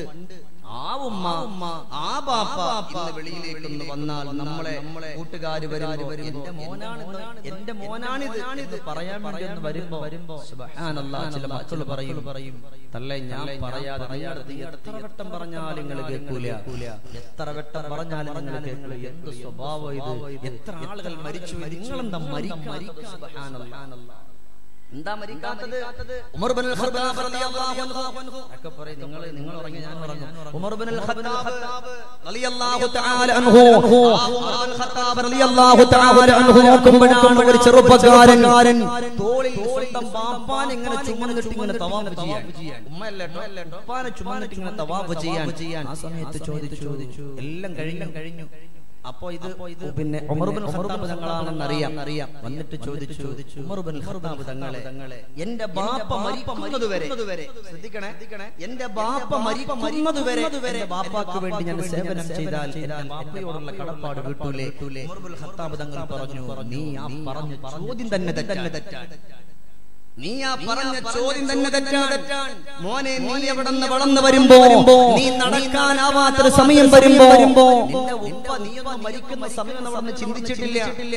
ആ ഉമ്മ ഉമ്മ ആ ബാപ്പ ഇന്ന് വെളിയിലേക്ക് ഒന്ന് വന്നാൽ നമ്മളെ നമ്മളെ കൂട്ടുകാർ വരുമ്പോ എന്റെ മോനാണ് എന്റെ മോനാണിത് ഇത് പറയാൻ വേണ്ടി ഒന്ന് വരുമ്പോ വരുമ്പോ സുബ്ഹാനല്ലാഹ് ചില മക്കൾ പറയും പറയും തല്ലേ ഞാൻ പറയാതെ നിങ്ങളുടെ എത്ര വട്ടം പറഞ്ഞാലും നിങ്ങൾ കേൾക്കൂല എത്ര വട്ടം പറഞ്ഞാലും നിങ്ങൾ കേൾക്കൂല എന്ത് സ്വഭാവം ഇത് എത്ര ആളുകൾ മരിച്ചു നിങ്ങളെന്താ മരിക്കാൻ സുബ്ഹാനല്ലാഹ് എന്താ മരിക്കാത്തത് ഉമർ ബിൻ ഖത്താബ് റളിയല്ലാഹു അൻഹു ഒക്കെ പറയും നിങ്ങൾ നിങ്ങൾ ഉറങ്ങി ഞാൻ ഉറങ്ങും ഉമർ ബിൻ ഖത്താബ് റളിയല്ലാഹു തആല അൻഹു ഉമർ ബിൻ ഖത്താബ് റളിയല്ലാഹു തആല അൻഹു നോക്കുമ്പോഴാണ് ഒരു ചെറുപ്പക്കാരൻ തോളിൽ സ്വന്തം ബാപ്പാൻ ഇങ്ങനെ ചുമന്നിട്ട് ഇങ്ങനെ തവാഫ് ചെയ്യാൻ ഉമ്മയല്ല കേട്ടോ ഉപ്പാനെ ചുമന്നിട്ട് ഇങ്ങനെ തവാഫ് ചെയ്യാൻ ആ സമയത്ത് ചോദിച്ചു ചോദിച്ചു എല്ലാം കഴിഞ്ഞു കഴിഞ്ഞു അപ്പോ ഇത് പിന്നെ ഉമർ ബിൻ ഖത്താബ് തങ്ങളാണെന്ന് അറിയാം അറിയാം വന്നിട്ട് ചോദിച്ചു ചോദിച്ചു ഉമർ ബിൻ ഖത്താബ് തങ്ങളെ തങ്ങളെ എന്റെ ബാപ്പ മരിക്കുന്നത് വരെ ശ്രദ്ധിക്കണേ എന്റെ ബാപ്പ മരിക്കുന്നത് വരെ എന്റെ ബാപ്പാക്ക് വേണ്ടി ഞാൻ സേവനം ചെയ്താൽ എന്റെ ബാപ്പയോടുള്ള കടപ്പാട് വീട്ടൂലേ ഉമർ ബിൻ ഖത്താബ് തങ്ങൾ പറഞ്ഞു നീ ആ പറഞ്ഞ ചോദ്യം തന്നെ തെറ്റാണ് നീ ആ പറഞ്ഞ ചോദ്യം തന്നെ തെറ്റാണ് മോനെ നീ എവിടെ നിന്ന് വളർന്നു വരുമ്പോ നീ നടക്കാനാവാത്തൊരു സമയം വരുമ്പോ നിന്റെ ഉപ്പ നീ ഒന്ന് മരിക്കുന്ന സമയം നമ്മൾ ചിന്തിച്ചിട്ടില്ല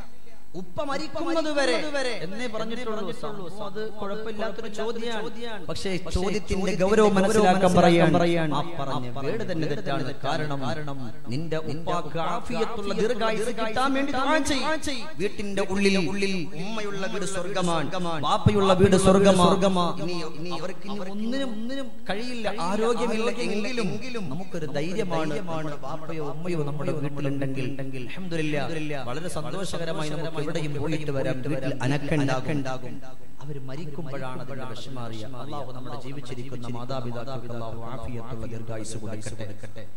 ഉപ്പ മരിക്കുന്നത് വരെ എന്നേ പറഞ്ഞിട്ടുള്ളൂ അത് കുഴപ്പമില്ലാത്തൊരു ചോദ്യമാണ് പക്ഷേ ചോദ്യത്തിന്റെ ഗൗരവം മനസ്സിലാക്കാൻ പറയാൻ പറയാൻ ആ പറഞ്ഞ വീട് തന്നെ തെറ്റാണ് കാരണം കാരണം നിന്റെ ഉപ്പാക്ക് ആഫിയത്തുള്ള ദീർഘായുസ് കിട്ടാൻ വേണ്ടി ദുആ ചെയ്യ്. വീട്ടിന്റെ ഉള്ളിൽ ഉള്ളിൽ ഉമ്മയുള്ള വീട് സ്വർഗമാണ് ബാപ്പയുള്ള വീട് സ്വർഗമാ ഇനി ഇനി അവർക്ക് ഇനി ഒന്നിനും ഒന്നിനും കഴിയില്ല ആരോഗ്യമില്ല എങ്കിലും നമുക്കൊരു ധൈര്യമാണ് നമ്മുടെ ബാപ്പയോ ഉമ്മയോ നമ്മുടെ വീട്ടിലുണ്ടെങ്കിൽ അൽഹംദുലില്ലാ വളരെ സന്തോഷകരമായി നമുക്ക് എവിടെയും പോയിട്ട് വരാം വീട്ടിൽ അനക്കുണ്ടാകും അവർ മരിക്കുമ്പോഴാണ് അതിന്റെ വിഷമാറിയ അള്ളാഹു നമ്മുടെ ജീവിച്ചിരിക്കുന്ന മാതാപിതാക്കൾക്ക് അള്ളാഹു ആഫിയത്തുള്ള ദീർഘായുസ് കൊടുക്കട്ടെ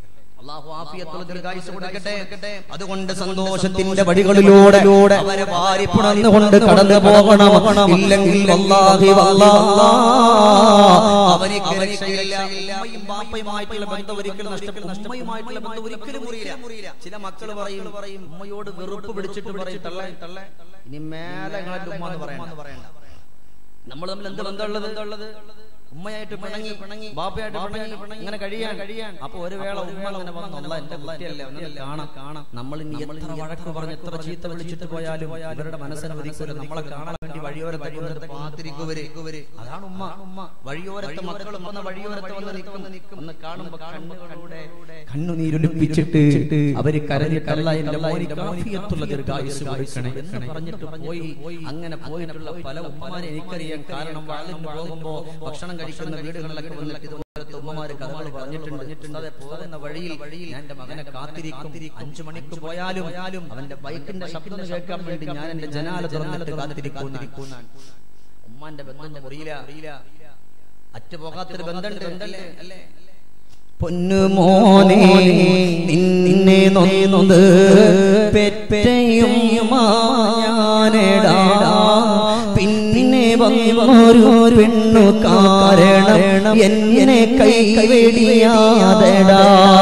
അള്ളാഹു ആഫിയത്തുള്ള ദീർഘായുസ്സ് കൊടുക്കട്ടെ
അതുകൊണ്ട് സന്തോഷത്തിന്റെ വഴികളിലൂടെ അവരെ വാരിപ്പുണർന്നുകൊണ്ട് കടന്നു പോകണം ഇല്ലെങ്കിൽ വല്ലാഹി വല്ലാ അവനിക്ക് രക്ഷയില്ല ഉമ്മയും ബാപ്പയുമായിട്ടുള്ള ബന്ധം ഒരിക്കലും നഷ്ടപ്പെടും ഉമ്മയുമായിട്ടുള്ള ബന്ധം ഒരിക്കലും മുറിയില്ല ചില മക്കൾ പറയും പറയും ഉമ്മയോട് വെറുപ്പ് പിടിച്ചിട്ട് പറയും തള്ളേ തള്ളേ ഇനി മേലെ നിങ്ങളെ ഉമ്മ എന്ന് പറയണ്ട നമ്മൾ തമ്മിൽ എന്ത് ബന്ധമുള്ളത് എന്തുള്ളത് ഉമ്മയായിട്ട് പിണങ്ങി പിണങ്ങി ബാപ്പയായിട്ട് പിണങ്ങി പിണങ്ങി ഇങ്ങനെ കഴിയാൻ കഴിയാൻ അപ്പൊ ഒരു വേള ഉമ്മ അങ്ങനെ വന്നുള്ള എന്റെ കുട്ടിയല്ലേ ഒന്നും കാണാം കാണാം നമ്മൾ ഇനി എത്ര വഴക്ക് പറഞ്ഞ് എത്ര ചീത്ത വിളിച്ചിട്ട് പോയാലും അവരുടെ മനസ്സിനെ ഒരിക്കലും നമ്മളെ കാണാൻ വേണ്ടി വഴിയോരത്തെ വഴിയോരത്തെ കാത്തിരിക്കുവര് അതാണ് ഉമ്മ ഉമ്മ വഴിയോരത്തെ മക്കളും വന്ന വഴിയോരത്തെ വന്ന് നിൽക്കും നിൽക്കും ഒന്ന് കാണുമ്പോ കണ്ണുകളുടെ കണ്ണുനീരൊലിപ്പിച്ചിട്ട് അവര് കരഞ്ഞിട്ടല്ല എന്റെ മോനിക്ക് ആഫിയത്തുള്ള ദീർഘായുസ് കൊടുക്കണേ എന്ന് പറഞ്ഞിട്ട് പോയി അങ്ങനെ പോയിട്ടുള്ള പല ഉമ്മമാരെ എനിക്കറിയാം കാരണം വാളിന് പോകുമ്പോ ഭക്ഷണം കഴിക്കുന്ന വീടുകളിലൊക്കെ വന്നിട്ട് ഇതുപോലത്തെ ഉമ്മമാര് കഥകൾ പറഞ്ഞിട്ടുണ്ട് അതെ പോകുന്ന വഴിയിൽ വഴിയിൽ ഞാൻ എന്റെ മകനെ കാത്തിരിക്കും അഞ്ചു മണിക്ക് പോയാലും അവന്റെ ബൈക്കിന്റെ ശബ്ദം കേൾക്കാൻ വേണ്ടി ഞാൻ എന്റെ ജനാല തുറന്നിട്ട് കാത്തിരിക്കുന്നതാണ് ഉമ്മാന്റെ ബന്ധം മുറിയില്ല അറ്റു പോകാത്തൊരു ബന്ധമുണ്ട് അല്ലേ പൊന്നുമോനെ നിന്നെ നൊന്നത് പെറ്റയും ഞാനെടാ പിന്നെ വന്നൊരു പെണ്ണു കാരണം എന്നെ കൈവെടിയാതെടാ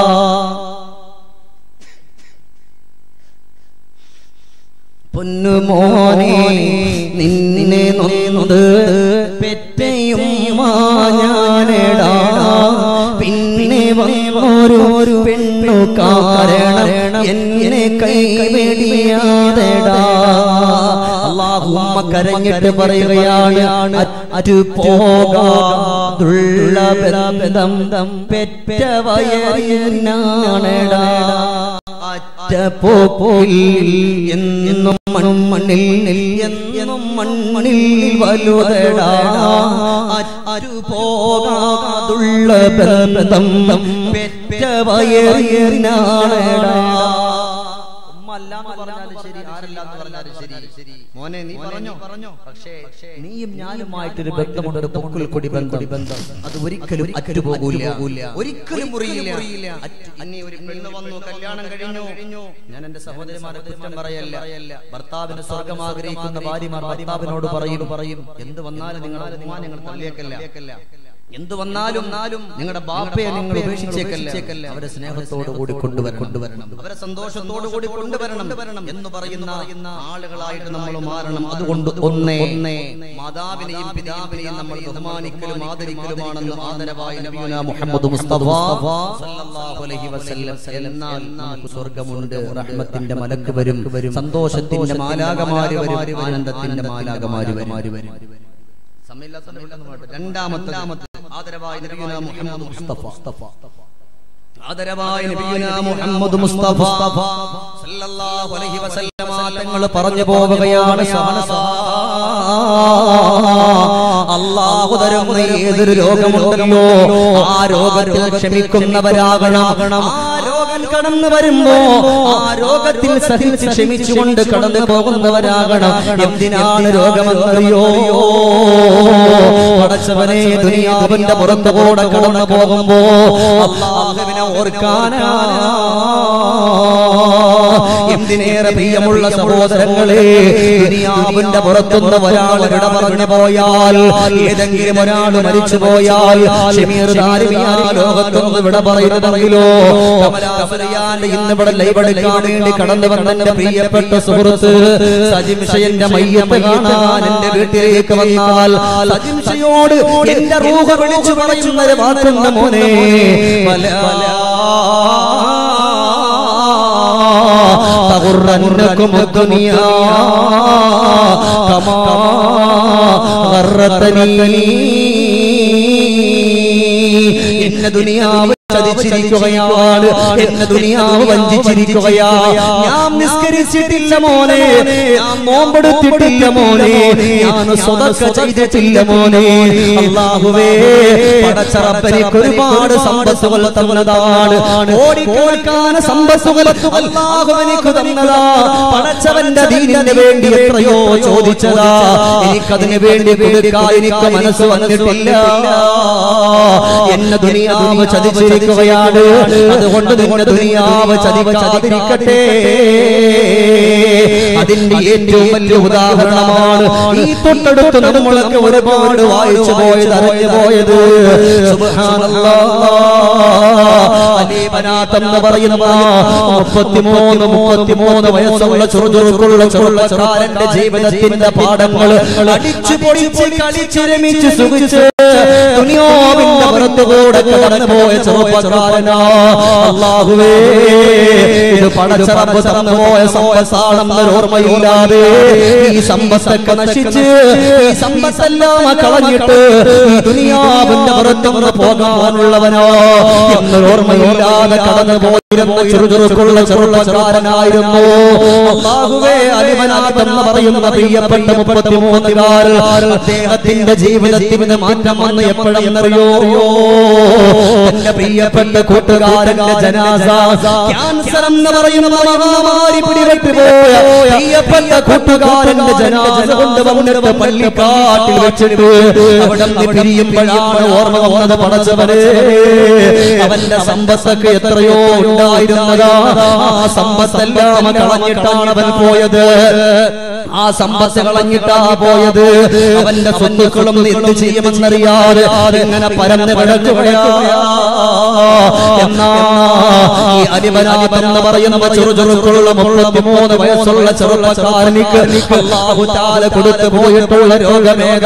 പൊന്നുമോനെ നിന്നെ നൊന്നത് പെറ്റയും ഞാനെടാ പിന്നെ വന്നൊരു പെണ്ണു കാരണം എന്നെ കൈവെടിയാതെടാ അള്ളാഹുമ്മ കരഞ്ഞിട്ട് പറയുകയാണ് അറ്റു പോകാതുള്ള ബന്ധം പെറ്റ വയറിനാണെടാ അറ്റ പോക്കിൽ എന്നും മണ്ണിൽ എന്നും മണ്ണിൽ വലുതടാ അരു പോകാതുള്ള ബന്ധം പെറ്റ വയറിനാണെടാ മോനെ നീ പറഞ്ഞോ പറഞ്ഞോ പക്ഷേ നീയും ഞാനുമായിട്ടൊരു ബന്ധമുണ്ട് പൊക്കിൽ കൊടി ബന്ധം അത് ഒരിക്കലും അറ്റുപോകൂല ഒരിക്കലും മുറിയില്ല അന്നി ഒരു പെണ്ണ് വന്നു കല്യാണം കഴിഞ്ഞു ഞാൻ എന്റെ സഹോദരിമാരെ കുറ്റം പറയല്ല ഭർത്താവിന് സ്വർഗം ആഗ്രഹിക്കുന്ന ഭാര്യമാർ ഭർത്താവിനോട് പറയും പറയും എന്ത് വന്നാലും നിങ്ങൾ നിങ്ങൾ തള്ളിയേക്കല്ല എന്ത് വന്നാലും നിങ്ങളുടെ ബാപ്പയെ നിങ്ങൾ ഉപേക്ഷിച്ചേക്കല്ല അവരെ സ്നേഹത്തോടു കൂടി കൊണ്ടുവരണം കൊണ്ടുവരണം അവരെ സന്തോഷത്തോടു കൂടി കൊണ്ടുവരണം എന്ന് പറയുന്ന ആളുകളായിട്ട് നമ്മൾ മാറണം അതുകൊണ്ട് ഒന്നേ ഒന്നേ മാതാവിനെയും പിതാവിനെയും നമ്മൾ ബഹുമാനിക്കലും ആദരിക്കലുമാണെന്ന് ആദരവായ നബിയുന മുഹമ്മദ് മുസ്തഫ സല്ലല്ലാഹു അലൈഹി വസല്ലം എന്നാൽ നമുക്ക് സ്വർഗ്ഗമുണ്ട് റഹ്മത്തിന്റെ മലക്ക് വരും സന്തോഷത്തിന്റെ മാലാകമാര് വരും ആനന്ദത്തിന്റെ മാലാകമാര് വരും രണ്ടാമത്തെ ആദരവായ നബിയുന മുഹമ്മദ് മുസ്തഫ ആദരവായ നബിയുന മുഹമ്മദ് മുസ്തഫ സല്ലല്ലാഹു അലൈഹി വസല്ലമ തങ്ങൾ പറഞ്ഞു പോവുകയാണ് അള്ളാഹു തരുന്ന ഏതൊരു രോഗമുണ്ടല്ലോ ആ രോഗത്തിൽ ക്ഷമിക്കുന്നവരാകണം ആ രോഗം കടന്നു വരുമ്പോ ആ രോഗത്തിൽ സഹിച്ച് ക്ഷമിച്ചുകൊണ്ട് കടന്നു പോകുന്നവരാകണം എന്തിനാണ് രോഗമെന്നറിയോ പടച്ചവനെ ദുനിയാവിന്റെ പുറത്തു കൂടെ കടന്നു പോകുമ്പോ അള്ളാഹുവിനെ ഓർക്കാനാ എന്തിനേറെ പ്രിയമുള്ള സഹോദരങ്ങളെ ദുനിയാവിന്റെ പുറത്തുനിന്ന് ഒരാൾ വിട പറഞ്ഞു പോയാൽ ഏതെങ്കിലും ഒരാൾ മരിച്ചു പോയാൽ ഷമീർ ദാരിമിയാ ലോകത്തൊന്ന് വിട പറയുന്നതെങ്കിലോ കമലാസറിയാന്റെ ഇന്ന് ഇവിടെ ലൈവ് എടുക്കാൻ വേണ്ടി കടന്നു വന്ന എന്റെ പ്രിയപ്പെട്ട സുഹൃത്ത് സജിംഷയന്റെ മയ്യത്ത് കാണാൻ എന്റെ വീട്ടിലേക്ക് വന്നാൽ സജിംഷയോട് എന്റെ റൂഹ വിളിച്ചു പറയുന്നത് വാക്കുന്ന മോനെ പല تغرنكم الدنيا كما غرتني ഇന്ന ദുനിയാവ് ചതിച്ചിരിക്കുകയാണ് എന്ന ദുനിയാവ് വഞ്ചിച്ചിരിക്കുകയാ ഞാൻ നിസ്കരിച്ചിട്ടില്ല മോനെ ഞാൻ നോമ്പെടുത്തിട്ടില്ല മോനെ ഞാൻ സ്വതക്ക ചെയ്തിട്ടില്ല മോനെ അള്ളാഹുവേ പടച്ചറപ്പനിക്ക് ഒരുപാട് സമ്പത്തുകൾ തന്നതാണ് ഓടിക്കോൽക്കാന സമ്പത്തുകൾ അള്ളാഹുവനിക്ക് തന്നതാ പടച്ചവന്റെ ദീനിന് വേണ്ടി എത്രയോ ചോദിച്ചതാ എനിക്കതിന് വേണ്ടി കൊടുക്കാൻ എനിക്ക് മനസ്സ് വന്നിട്ടില്ല എന്ന ദുനിയാവ് ചതിച്ചിരിക്കുകയാ വരികയാണ് അതുകൊണ്ട് നിങ്ങളുടെ ദുനിയാവ് ചതിക്കാതിരിക്കട്ടെ അതിന്റെ ഏറ്റവും വലിയ ഉദാഹരണമാണ് ഈ തൊട്ടടുത്ത് നമ്മളൊക്കെ ഒരുപാട് വായിച്ചു പോയത് അറിഞ്ഞു പോയത് അലീബനാത്തെന്ന് പറയുന്ന മുപ്പത്തിമൂന്ന് മുപ്പത്തിമൂന്ന് വയസ്സുള്ള ചെറുചുറുക്കുള്ള ചെറുപ്പക്കാരന്റെ ജീവിതത്തിന്റെ പാഠങ്ങൾ അടിച്ചു പൊളിച്ച് കളിച്ച് രമിച്ച് സുഖിച്ച് ദുനിയാവിന്റെ പുറത്തുകൂടെ കടന്നു പോയ ചെറുപ്പക്കാരനാ അള്ളാഹുവേ ഇത് പടച്ചറപ്പ് തന്നു പോയ സമ്പത്താണെന്ന് ഓർമ്മയില്ലാതെ ഈ സമ്പത്തൊക്കെ നശിച്ച് ഈ സമ്പത്തെല്ലാം കളഞ്ഞിട്ട് ഈ ദുനിയാവിന്റെ പുറത്തുനിന്ന് പോകാനുള്ളവനോ എന്ന് ഓർമ്മയില്ലാതെ കടന്നു പോയിരുന്ന ചെറുചുറുക്കുള്ള ചെറുപ്പക്കാരനായിരുന്നു അള്ളാഹുവേ അലിമനാഥെന്ന് പറയുന്ന പ്രിയപ്പെട്ട മുപ്പത്തിമൂന്നുകാരൻ അദ്ദേഹത്തിന്റെ ജീവിതത്തിന് മാറ്റം വന്ന് എപ്പോഴെന്നറിയോ എന്റെ പ്രിയപ്പെട്ട കൂട്ടുകാരന്റെ ജനാസ ക്യാൻസർ എന്ന് പറയുന്ന മഹാമാരി പിടിപെട്ടു പോയ പ്രിയപ്പെട്ട കൂട്ടുകാരന്റെ ജനാസ കൊണ്ട് വന്നിട്ട് പള്ളിക്കാട്ടിൽ വെച്ചിട്ട് അവിടെ നിന്ന് പിരിയുമ്പോഴാണ് ഓർമ്മ വന്നത് പടച്ചവനെ അവന്റെ സമ്പത്തൊക്കെ എത്രയോ ഉണ്ടായിരുന്നതാ ആ സമ്പത്തെല്ലാം കളഞ്ഞിട്ടാണ് അവൻ പോയത് ആ സമ്പത്ത് കളഞ്ഞിട്ടാ പോയത് അവന്റെ സ്വത്തുക്കളും എന്ത് ചെയ്യുമെന്നറിയാതെ ഇങ്ങനെ പരന്ന് കിടക്കുകയാ എന്നാ ഈ അലിവനാഥെന്ന് പറയുന്ന ചെറുചെറുക്കുള്ള മുപ്പത്തിമൂന്ന് വയസ്സുള്ള ചെറുപ്പക്കാരനിക്ക് അല്ലാഹു താല കൊടുത്തു പോയിട്ടുള്ള രോഗമേക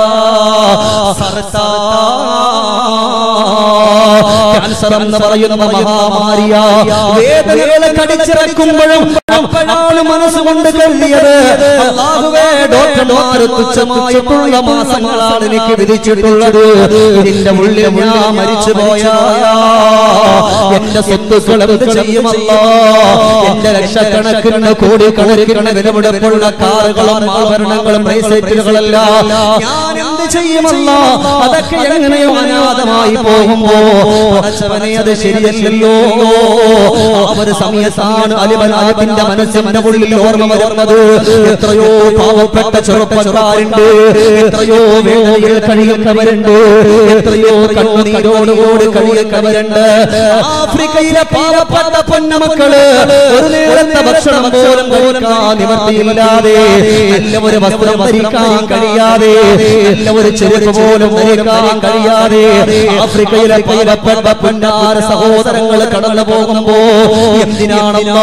ക്യാൻസർ എന്ന് പറയുന്ന മഹാമാരിയ വേദനകളെ കടിച്ചിറക്കുമ്പോഴും അപ്പോഴാണ് മനസ്സുകൊണ്ട് കരുതിയത് അല്ലാഹുവേ ഡോക്ടർമാർ തുച്ഛമായിട്ടുള്ള മാസങ്ങളാണ് എനിക്ക് വിധിച്ചിട്ടുള്ളത് ഇതിന്റെ ഉള്ളിൽ ഞാൻ മരിച്ചു പോയാ എന്റെ സ്വത്തുക്കൾ എന്ത് ചെയ്യുമല്ല എന്റെ ലക്ഷക്കണക്കിന് കോടിക്കണക്കിന് വിലപിടിപ്പുള്ള കാറുകളും ആഭരണങ്ങളും ബ്രേസ്ലെറ്റുകളെല്ലാം ഞാൻ എന്ത് ചെയ്യുമല്ല അതൊക്കെ എങ്ങനെയോ അനാഥമായി പോകുമ്പോ പടച്ചവനെ അത് ശരിയല്ലല്ലോ ആ ഒരു സമയത്താണ് അലിമനാഥിന്റെ മനസ്സിന്റെ ഉള്ളിൽ ഓർമ്മ വരുന്നത് എത്രയോ പാവപ്പെട്ട ചെറുപ്പക്കാരുണ്ട് എത്രയോ വേദനയിൽ കഴിയുന്നവരുണ്ട് എത്രയോ കണ്ണുനീരോടുകൂടി കഴിയുന്നവരുണ്ട് ആഫ്രിക്കയിലെ പാവപ്പെട്ട പൊന്നമക്കള് ഒരു നേരത്തെ ഭക്ഷണം പോലും കഴിക്കാൻ നിവർത്തിയില്ലാതെ നല്ല ഒരു വസ്ത്രം ധരിക്കാൻ കഴിയാതെ നല്ല ഒരു ചെരുപ്പ് പോലും ധരിക്കാൻ കഴിയാതെ ആഫ്രിക്കയിലെ പാവപ്പെട്ട പൊന്നാര സഹോദരങ്ങൾ കടന്നു പോകുമ്പോ എന്തിനാണല്ലോ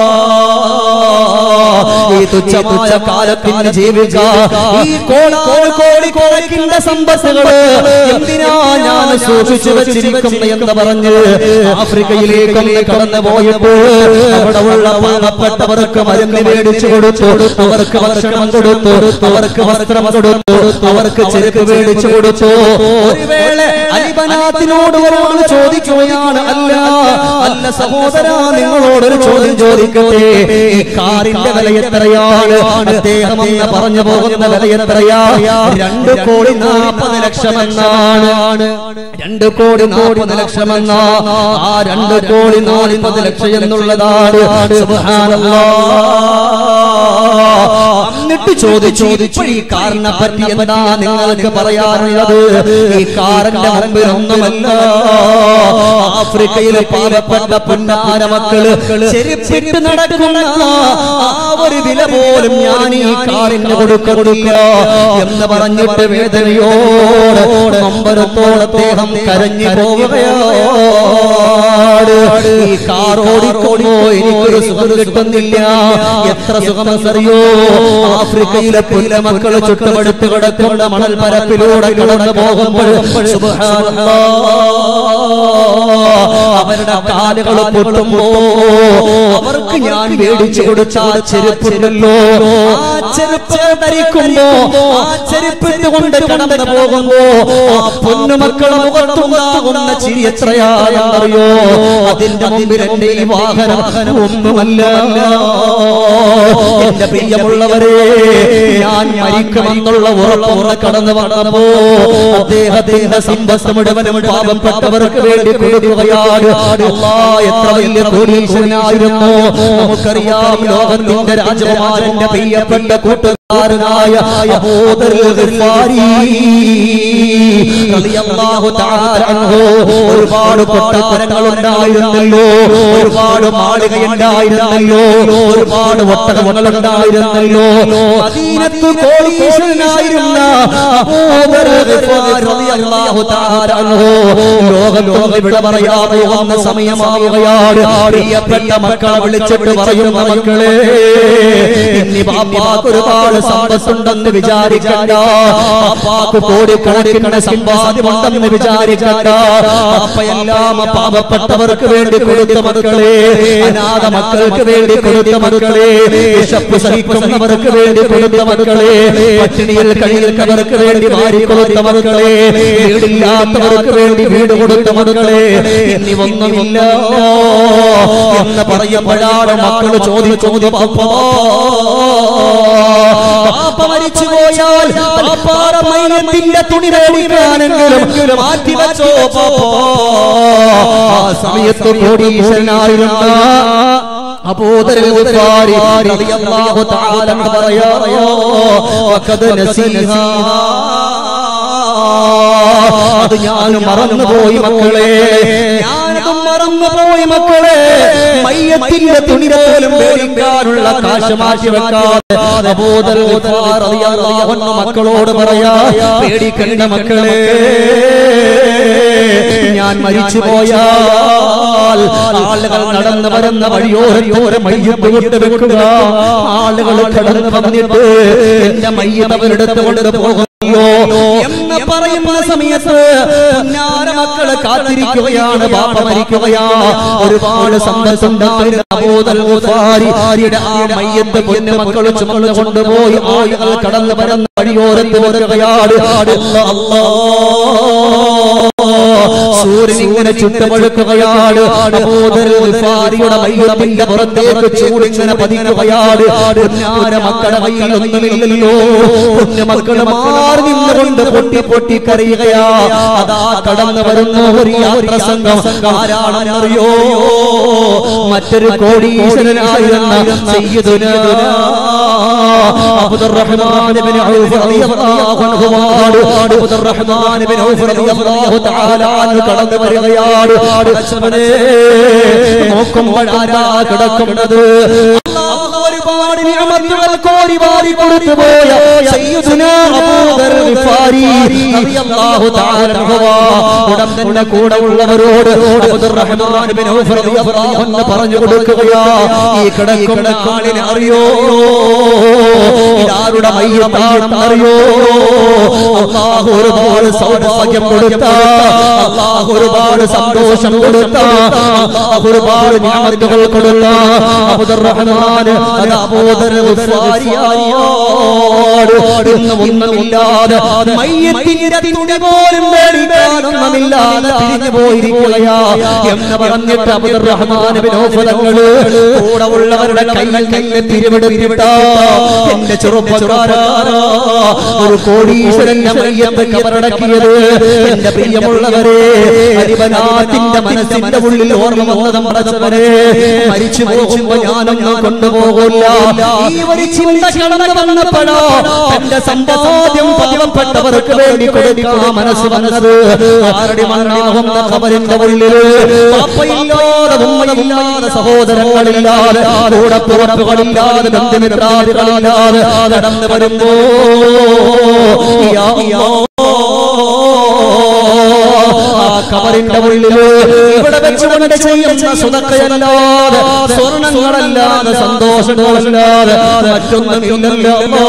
ഈ തുച്ഛമായ കാലത്തിന് ജീവിക്കാൻ ഈ കോടാനു കോടി കോടിക്കിന്റെ സമ്പത്തുകള് എന്തിനാ ഞാൻ സൂക്ഷിച്ചു വെച്ചിരിക്കുന്നു എന്ന് പറഞ്ഞ് ആഫ്രിക്കയിലേക്കൊന്ന് കടന്നു പോയപ്പോൾ അവിടെ ഉള്ള പാവപ്പെട്ടവർക്ക് മരുന്ന് മേടിച്ചു കൊടുത്തു അവർക്ക് ഭക്ഷണം കൊടുത്തു അവർക്ക് വസ്ത്രം കൊടുത്തു അവർക്ക് ചെരുപ്പ് മേടിച്ചു കൊടുത്തു ഒരു വേള അലിബനാത്തിനോട് ഒരാൾ ചോദിക്കുകയാണ് അല്ല അല്ല സഹോദര നിങ്ങളോടൊരു ചോദ്യം ചോദിക്കട്ടെ ഈ കാറിന്റെ വില എത്രയാണ് അദ്ദേഹം എന്ന് പറഞ്ഞു പോകുന്ന വില എത്രയാ രണ്ട് കോടി നാൽപ്പത് ലക്ഷം എന്നാണ് രണ്ട് കോടി നാൽപ്പത് ലക്ഷം എന്ന ആ രണ്ട് കോടി നാൽപ്പത് ലക്ഷം എന്നുള്ളതാണ് എന്നിട്ട് ചോദിച്ചു ചോദിച്ചു ഈ കാറിനെ പറ്റി എന്താ നിങ്ങൾക്ക് പറയാറുള്ളത് ഈ കാറിന്റെ മുമ്പിൽ ഒന്നുമല്ല ആഫ്രിക്കയിലെ പാവപ്പെട്ട പൊന്നാര മക്കള് ചെരുപ്പിട്ട് നടക്കുന്ന ആ ഒരു വില പോലും ഞാൻ ഈ കാറിന് കൊടുക്കുന്നില്ല എന്ന് പറഞ്ഞിട്ട് വേദനയോട് നമ്പരത്തോട് അദ്ദേഹം കരഞ്ഞു പോവുകയാണ് ഈ കാർ ഓടിക്കോടിയോ എനിക്കൊരു സുഖം കിട്ടുന്നില്ല എത്ര സുഖമെന്നറിയോ ആഫ്രിക്കയിലെ പുല്ല മക്കള് ചുട്ടുപടുത്ത് കിടക്കുന്ന മണൽ പരപ്പിലൂടെ കടന്നു പോകുമ്പോൾ അവരുടെ കാലുകൾ പൊട്ടുമ്പോ അവർക്ക് ഞാൻ മേടിച്ചു കൊടുത്ത ആ ചെരുപ്പുണ്ടല്ലോ ആ ചെരുപ്പ് ധരിക്കുമ്പോ ആ ചെരുപ്പിട്ട് കൊണ്ട് കടന്നു പോകുമ്പോ ആ പൊന്നുമക്കളെ മുഖത്തുണ്ടാകുന്ന ചിരി എത്രയാണെന്നറിയോ അതിന്റെ മുമ്പിൽ എന്റെ ഈ വാഹനം ഒന്നുമല്ല എന്റെ പ്രിയമുള്ളവരെ ഞാൻ മരിക്കുമെന്നുള്ള ഉറപ്പോടെ കടന്നു വന്നപ്പോ അദ്ദേഹത്തിന്റെ സമ്പത്ത് മുഴുവനും പാപപ്പെട്ടവർക്ക് വേണ്ടി കൊടുക്കുകയാണ് അല്ലാ എത്ര വലിയ കോടീശ്വരനായിരുന്നു നമുക്കറിയാം ലോകത്തിന്റെ രാജകുമാരന്റെ പ്രിയപ്പെട്ട കൂട്ടുകാരനായ അബൂദർ ഗിഫാരി റളിയല്ലാഹു തആല അൻഹു ഒരുപാട് കൊട്ടാരങ്ങൾ ഉണ്ടായിരുന്നല്ലോ ഒരുപാട് മാളികയുണ്ടായിരുന്നല്ലോ ഒരുപാട് ഒട്ടകങ്ങൾ ഉണ്ടായിരുന്നല്ലോ മദീനത്ത് കോടീശ്വരനായിരുന്ന അബൂദർ ഗിഫാരി റളിയല്ലാഹു തആല അൻഹു ലോകം ലോകം ഇവിടെ പറയാ പോകുന്ന സമയമാവുകയാണ് പ്രിയപ്പെട്ട മക്കളെ വിളിച്ചിട്ട് പറയുന്ന മക്കളെ ഇനി ബാപ്പാക്ക് ഒരുപാട് സമ്പത്തുണ്ടെന്ന് വിചാരിക്കണ്ട ബാപ്പാക്ക് കോടിക്കണക്കിന് സമ്പാദ്യമുണ്ടെന്ന് വിചാരിക്കണ്ട ബാപ്പയെല്ലാം പാവപ്പെട്ടവർക്ക് വേണ്ടി കൊടുത്ത മക്കളെ അനാഥ മക്കൾക്ക് വേണ്ടി കൊടുത്ത മക്കളെ വിശപ്പ് സഹിക്കുന്നവർക്ക് വേണ്ടി കൊടുത്ത മക്കളെ പട്ടിണിയിൽ കഴിയുന്നവർക്ക് വേണ്ടി വാരി കൊടുത്ത മക്കളെ വീടില്ലാത്തവർക്ക് വേണ്ടി വീട് കൊടുത്ത മക്കളെ ഇനി ഒന്നുമില്ല എന്ന് പറയുമ്പോഴാണ് മക്കൾ ചോദ്യം ചോദ്യം പാപ്പ മരിച്ചു പോയാൽ പാപ്പാടെ മൈനത്തിന്റെ തുണി മേടിക്കാനെങ്കിലും മാറ്റി വെച്ചോ പാപ്പോ ആ സമയത്ത് കോടീശ്വരനായിരുന്ന അബൂദർ ഗിഫാരി റളിയല്ലാഹു തആല അൻഹു പറയാ വഖദ് നസീഹാ അത് ഞാൻ മറന്നുപോയി മക്കളെ ഞാനത് മറന്നുപോയി മക്കളെ മയ്യത്തിന്റെ തുണി പോലും മേടിക്കാനുള്ള കാശ് മാറ്റി വെക്കാതെ അബൂദർ ഗിഫാർ റളിയല്ലാഹു അൻഹു മക്കളോട് പറയാ പേടിക്കണ്ട മക്കളെ ഞാൻ മരിച്ചു പോയാൽ ആളുകൾ നടന്നു വരുന്ന വഴിയോരത്തോരെ മയ്യത്ത് കൊണ്ട് വെക്കുക ആളുകൾ കടന്നു വന്നിട്ട് എന്റെ മയ്യത്ത് അവരെടുത്ത് കൊണ്ട് പോകുന്നു എന്ന് പറയുന്ന സമയത്ത് പുന്നാര മക്കള് കാത്തിരിക്കുകയാണ് ബാപ്പ മരിക്കുകയാ ഒരുപാട് സന്തോഷമുണ്ടായിരുന്ന അബൂദൽ ഗുഫാരിയുടെ ആ മയ്യത്ത് പൊന്നു മക്കള് ചുമന്ന് കൊണ്ടുപോയി ആളുകൾ കടന്നു വരുന്ന വഴിയോരത്ത് വരികയാണ് അല്ലാ സൂര്യൻ ഇങ്ങനെ ചുട്ടുപഴുക്കുകയാണ് അബൂദൽ ഗിഫാരിയുടെ മയ്യത്തിന്റെ പുറത്തേക്ക് ചൂടിങ്ങനെ പതിക്കുകയാണ് പുന്നാര മക്കളുടെ മയ്യിൽ ഒന്നുമില്ലല്ലോ കുഞ്ഞു മക്കള് മാറി നിന്നുകൊണ്ട് പൊട്ടി പൊട്ടി കരയുകയാ അതാ കടന്നു വരുന്ന ഒരു യാത്ര സംഘം ആരാണെന്നറിയോ മറ്റൊരു കോടീശ്വരനായിരുന്ന സയ്യിദുന അബ്ദുറഹ്മാൻ ഇബ്നു ഔഫ് റളിയല്ലാഹു അൻഹുമാണ് അബ്ദുറഹ്മാൻ ഇബ്നു ഔഫ് റളിയല്ലാഹു തആല അൻഹു കടന്നു വരികയാണ് പടച്ചവനെ നോക്കുമ്പോൾ ആരാ കിടക്കുന്നത് അല്ലാഹു ഒരുപാട് നിഅമത്തുകൾ കോരി വാരി കൊടുത്തു പോയ സയ്യിദുനാ അബൂദർ ഗിഫാരി റളിയല്ലാഹു തആല അൻഹു ഉടൻ തന്നെ കൂടെ ഉള്ളവരോട് അബ്ദുറഹ്മാൻ ഇബ്നു ഔഫ് റളിയല്ലാഹു അൻഹു പറഞ്ഞു കൊടുക്കുകയാ ഈ കിടക്കുന്ന ആളിനെ അറിയോ ഇതാരുടെ മയ്യത്താണെന്ന് അറിയോ അല്ലാഹു ഒരുപാട് സൗഭാഗ്യം കൊടുത്ത അല്ലാഹു ഒരുപാട് സന്തോഷം കൊടുത്ത അല്ലാഹു ഒരുപാട് നിഅമത്തുകൾ കൊടുത്ത അബ്ദുറഹ്മാൻ അത് അബൂദർ ഗിഫാരിയോട് ഇന്ന് ഒന്നുമില്ലാതെ മയ്യത്തിന്റെ തുണി പോലും മേടിക്കാനൊന്നുമില്ലാതെ പിരിഞ്ഞു പോയിരിക്കുകയാ എന്ന് പറഞ്ഞിട്ട് അബ്ദുറഹ്മാൻ ബിൻ ഔഫ് തങ്ങള് കൂടെ ഉള്ളവരുടെ കൈകൾ കൈകൾ തിരുവിടുവിട്ട എന്റെ ചെറുപ്പക്കാരാ ഒരു കോടീശ്വരന്റെ മയ്യത്ത് കബറടക്കിയത് എന്റെ പ്രിയമുള്ളവരെ അരിവനാത്തിന്റെ മനസ്സിന്റെ ഉള്ളിൽ ഓർമ്മ വന്നതും പ്രചവരെ മരിച്ചു പോകുമ്പോ ഞാനൊന്നും കൊണ്ടുപോകില്ല ഈ ഒരു ചിന്ത കടന്നു വന്നപ്പോഴോ എന്റെ സമ്പാദ്യം പാവപ്പെട്ടവർക്ക് വേണ്ടി കൊടുക്കാൻ മനസ്സ് വന്നത് ആരുടെ മരണാകുന്ന ഖബറിന്റെ ഉള്ളില് പാപ്പയില്ലാതെ ഉമ്മയില്ലാതെ സഹോദരങ്ങളില്ലാതെ കൂടെ പുറപ്പുകളില്ലാതെ ബന്ധുമിത്രാദികളില്ലാതെ കടന്നു വരുമ്പോ യാ ആ കബറിന്റെ ഉള്ളില് ഇവിടെ വെച്ചുകൊണ്ട് ചെയ്യുന്ന സുതക്കയല്ലാതെ സ്വർണങ്ങളല്ലാതെ സന്തോഷങ്ങളല്ലാതെ മറ്റൊന്നുമില്ലല്ലോ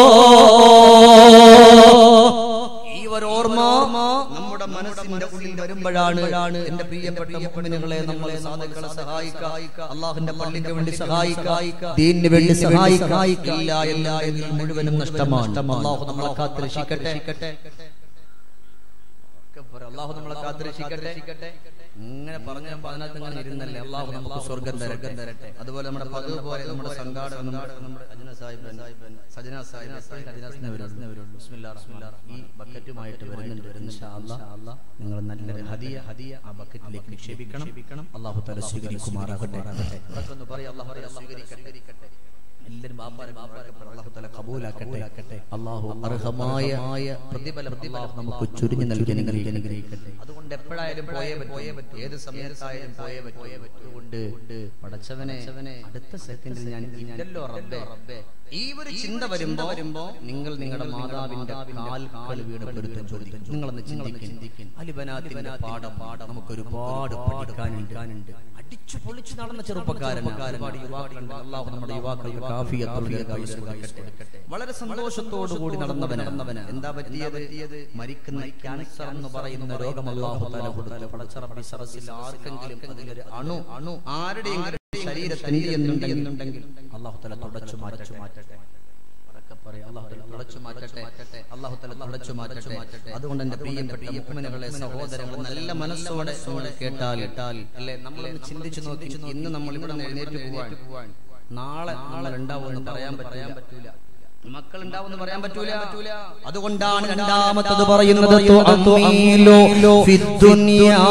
ഈ ഒരു ഓർമ്മ നമ്മുടെ മനസ്സിന്റെ ഉള്ളിൽ വരുമ്പോഴാണ് എന്റെ പ്രിയപ്പെട്ട മുഖമിനുകളെ നമ്മളെ സാധുക്കളെ സഹായിക്കുക അള്ളാഹുന്റെ പള്ളിക്ക് വേണ്ടി സഹായിക്കുക ദീനിന് വേണ്ടി സഹായിക്കുക ഇല്ല ഇല്ല എങ്കിൽ മുഴുവനും നഷ്ടമാണ് അള്ളാഹു നമ്മളെ കാത്തിരക്ഷിക്കട്ടെ അള്ളാഹു നമ്മളെ കാത്തിരക്ഷിക്കട്ടെ ഇങ്ങനെ പറഞ്ഞു അതിനകത്ത് ഇങ്ങനെ ഇരുന്നല്ലേ അള്ളാഹു നമുക്ക് സ്വർഗം തരട്ടെ അതുപോലെ നമ്മുടെ പതിവ് പോലെ നമ്മുടെ സംഘാടകൻ നമ്മുടെ നമ്മുടെ അജ്ന സാഹിബ് സജന സാഹിബ് എപ്പോഴും അജ്നാസിനെ വരുള്ളൂ. ബിസ്മില്ലാ റഹ്മാൻ റഹീം. ഈ ബക്കറ്റുമായിട്ട് വരുന്നുണ്ട് ഇൻഷാ അല്ലാഹ്. നിങ്ങൾ നല്ലൊരു ഹദിയ ഹദിയ ആ ബക്കറ്റിലേക്ക് നിക്ഷേപിക്കണം അള്ളാഹു തല സ്വീകരിക്കുമാറാകട്ടെ അതൊക്കെ ഒന്ന് പറയും അള്ളാഹു തആല സ്വീകരിക്കട്ടെ എല്ലാവരും ബാപ്പാരെ ബാപ്പാരെ അള്ളാഹു തആല കബൂലാക്കട്ടെ അള്ളാഹു അർഹമായ പ്രതിഫലം അള്ളാഹു നമുക്ക് ചുരിഞ്ഞു നൽകി അനുഗ്രഹിക്കട്ടെ അതുകൊണ്ട് എപ്പോഴായാലും പോയേ പോയേ പറ്റും ഏത് സമയത്തായാലും പോയേ പോയേ പറ്റുകൊണ്ട് പടച്ചവനെ അടുത്ത സെക്കൻഡിൽ ഞാൻ ഇല്ലല്ലോ റബ്ബേ ഈ ഒരു ചിന്ത വരുമ്പോ വരുമ്പോ നിങ്ങൾ നിങ്ങളുടെ മാതാവിന്റെ കാൽക്കാൽ വീണ് പൊരുത്തം ചോദിക്കും നിങ്ങളൊന്ന് ചിന്തിക്കും അലിബനാത്തിന്റെ പാഠം പാഠം നമുക്ക് ഒരുപാട് പഠിക്കാനുണ്ട് അടിച്ചു പൊളിച്ചു നടന്ന ചെറുപ്പക്കാരൻ ഒരുപാട് യുവാക്കളുണ്ട് അള്ളാഹു നമ്മുടെ യുവാക്കൾക്ക് കാഫിയത്തുള്ള ദീർഘായുസ്സ് കൊടുക്കട്ടെ. വളരെ സന്തോഷത്തോടു കൂടി നടന്നവന് എന്താ പറ്റിയത് മരിക്കുന്ന ക്യാൻസർ എന്ന് പറയുന്ന രോഗം അള്ളാഹു തആല കൊടുത്തു പടച്ചറബി സറസിൽ ആർക്കെങ്കിലും അതിലൊരു അണു അണു ആരുടെയെങ്കിലും ശരീരത്തിൽ എന്നുണ്ടെങ്കിൽ അള്ളാഹു തആല തുടച്ചു മാറ്റച്ചു മാറ്റട്ടെ ഉറക്കെ പറയ്, അല്ലാഹു തആല തുടച്ചു മാറ്റട്ടെ അള്ളാഹു തആല തുടച്ചു മാറ്റട്ടെ അതുകൊണ്ട് എന്റെ പ്രിയപ്പെട്ട മുഅ്മിനുകളെ സഹോദരങ്ങൾ നല്ല മനസ്സോടെ നിങ്ങൾ കേട്ടാൽ കേട്ടാൽ അല്ലേ നമ്മളൊന്ന് ചിന്തിച്ചു നോക്കി ഇന്ന് നമ്മൾ ഇവിടെ നിന്ന് എഴുന്നേറ്റ് പോവാൻ നാളെ നാളെ ഉണ്ടാവുമെന്ന് പറയാൻ പറയാൻ പറ്റൂല മക്കൾ ഉണ്ടാവുമെന്ന് പറയാൻ പറ്റൂല അതുകൊണ്ടാണ്
രണ്ടാമത്തത് പറയുന്നത് തുഅമ്മീലു ഫിദ്ദുനിയാ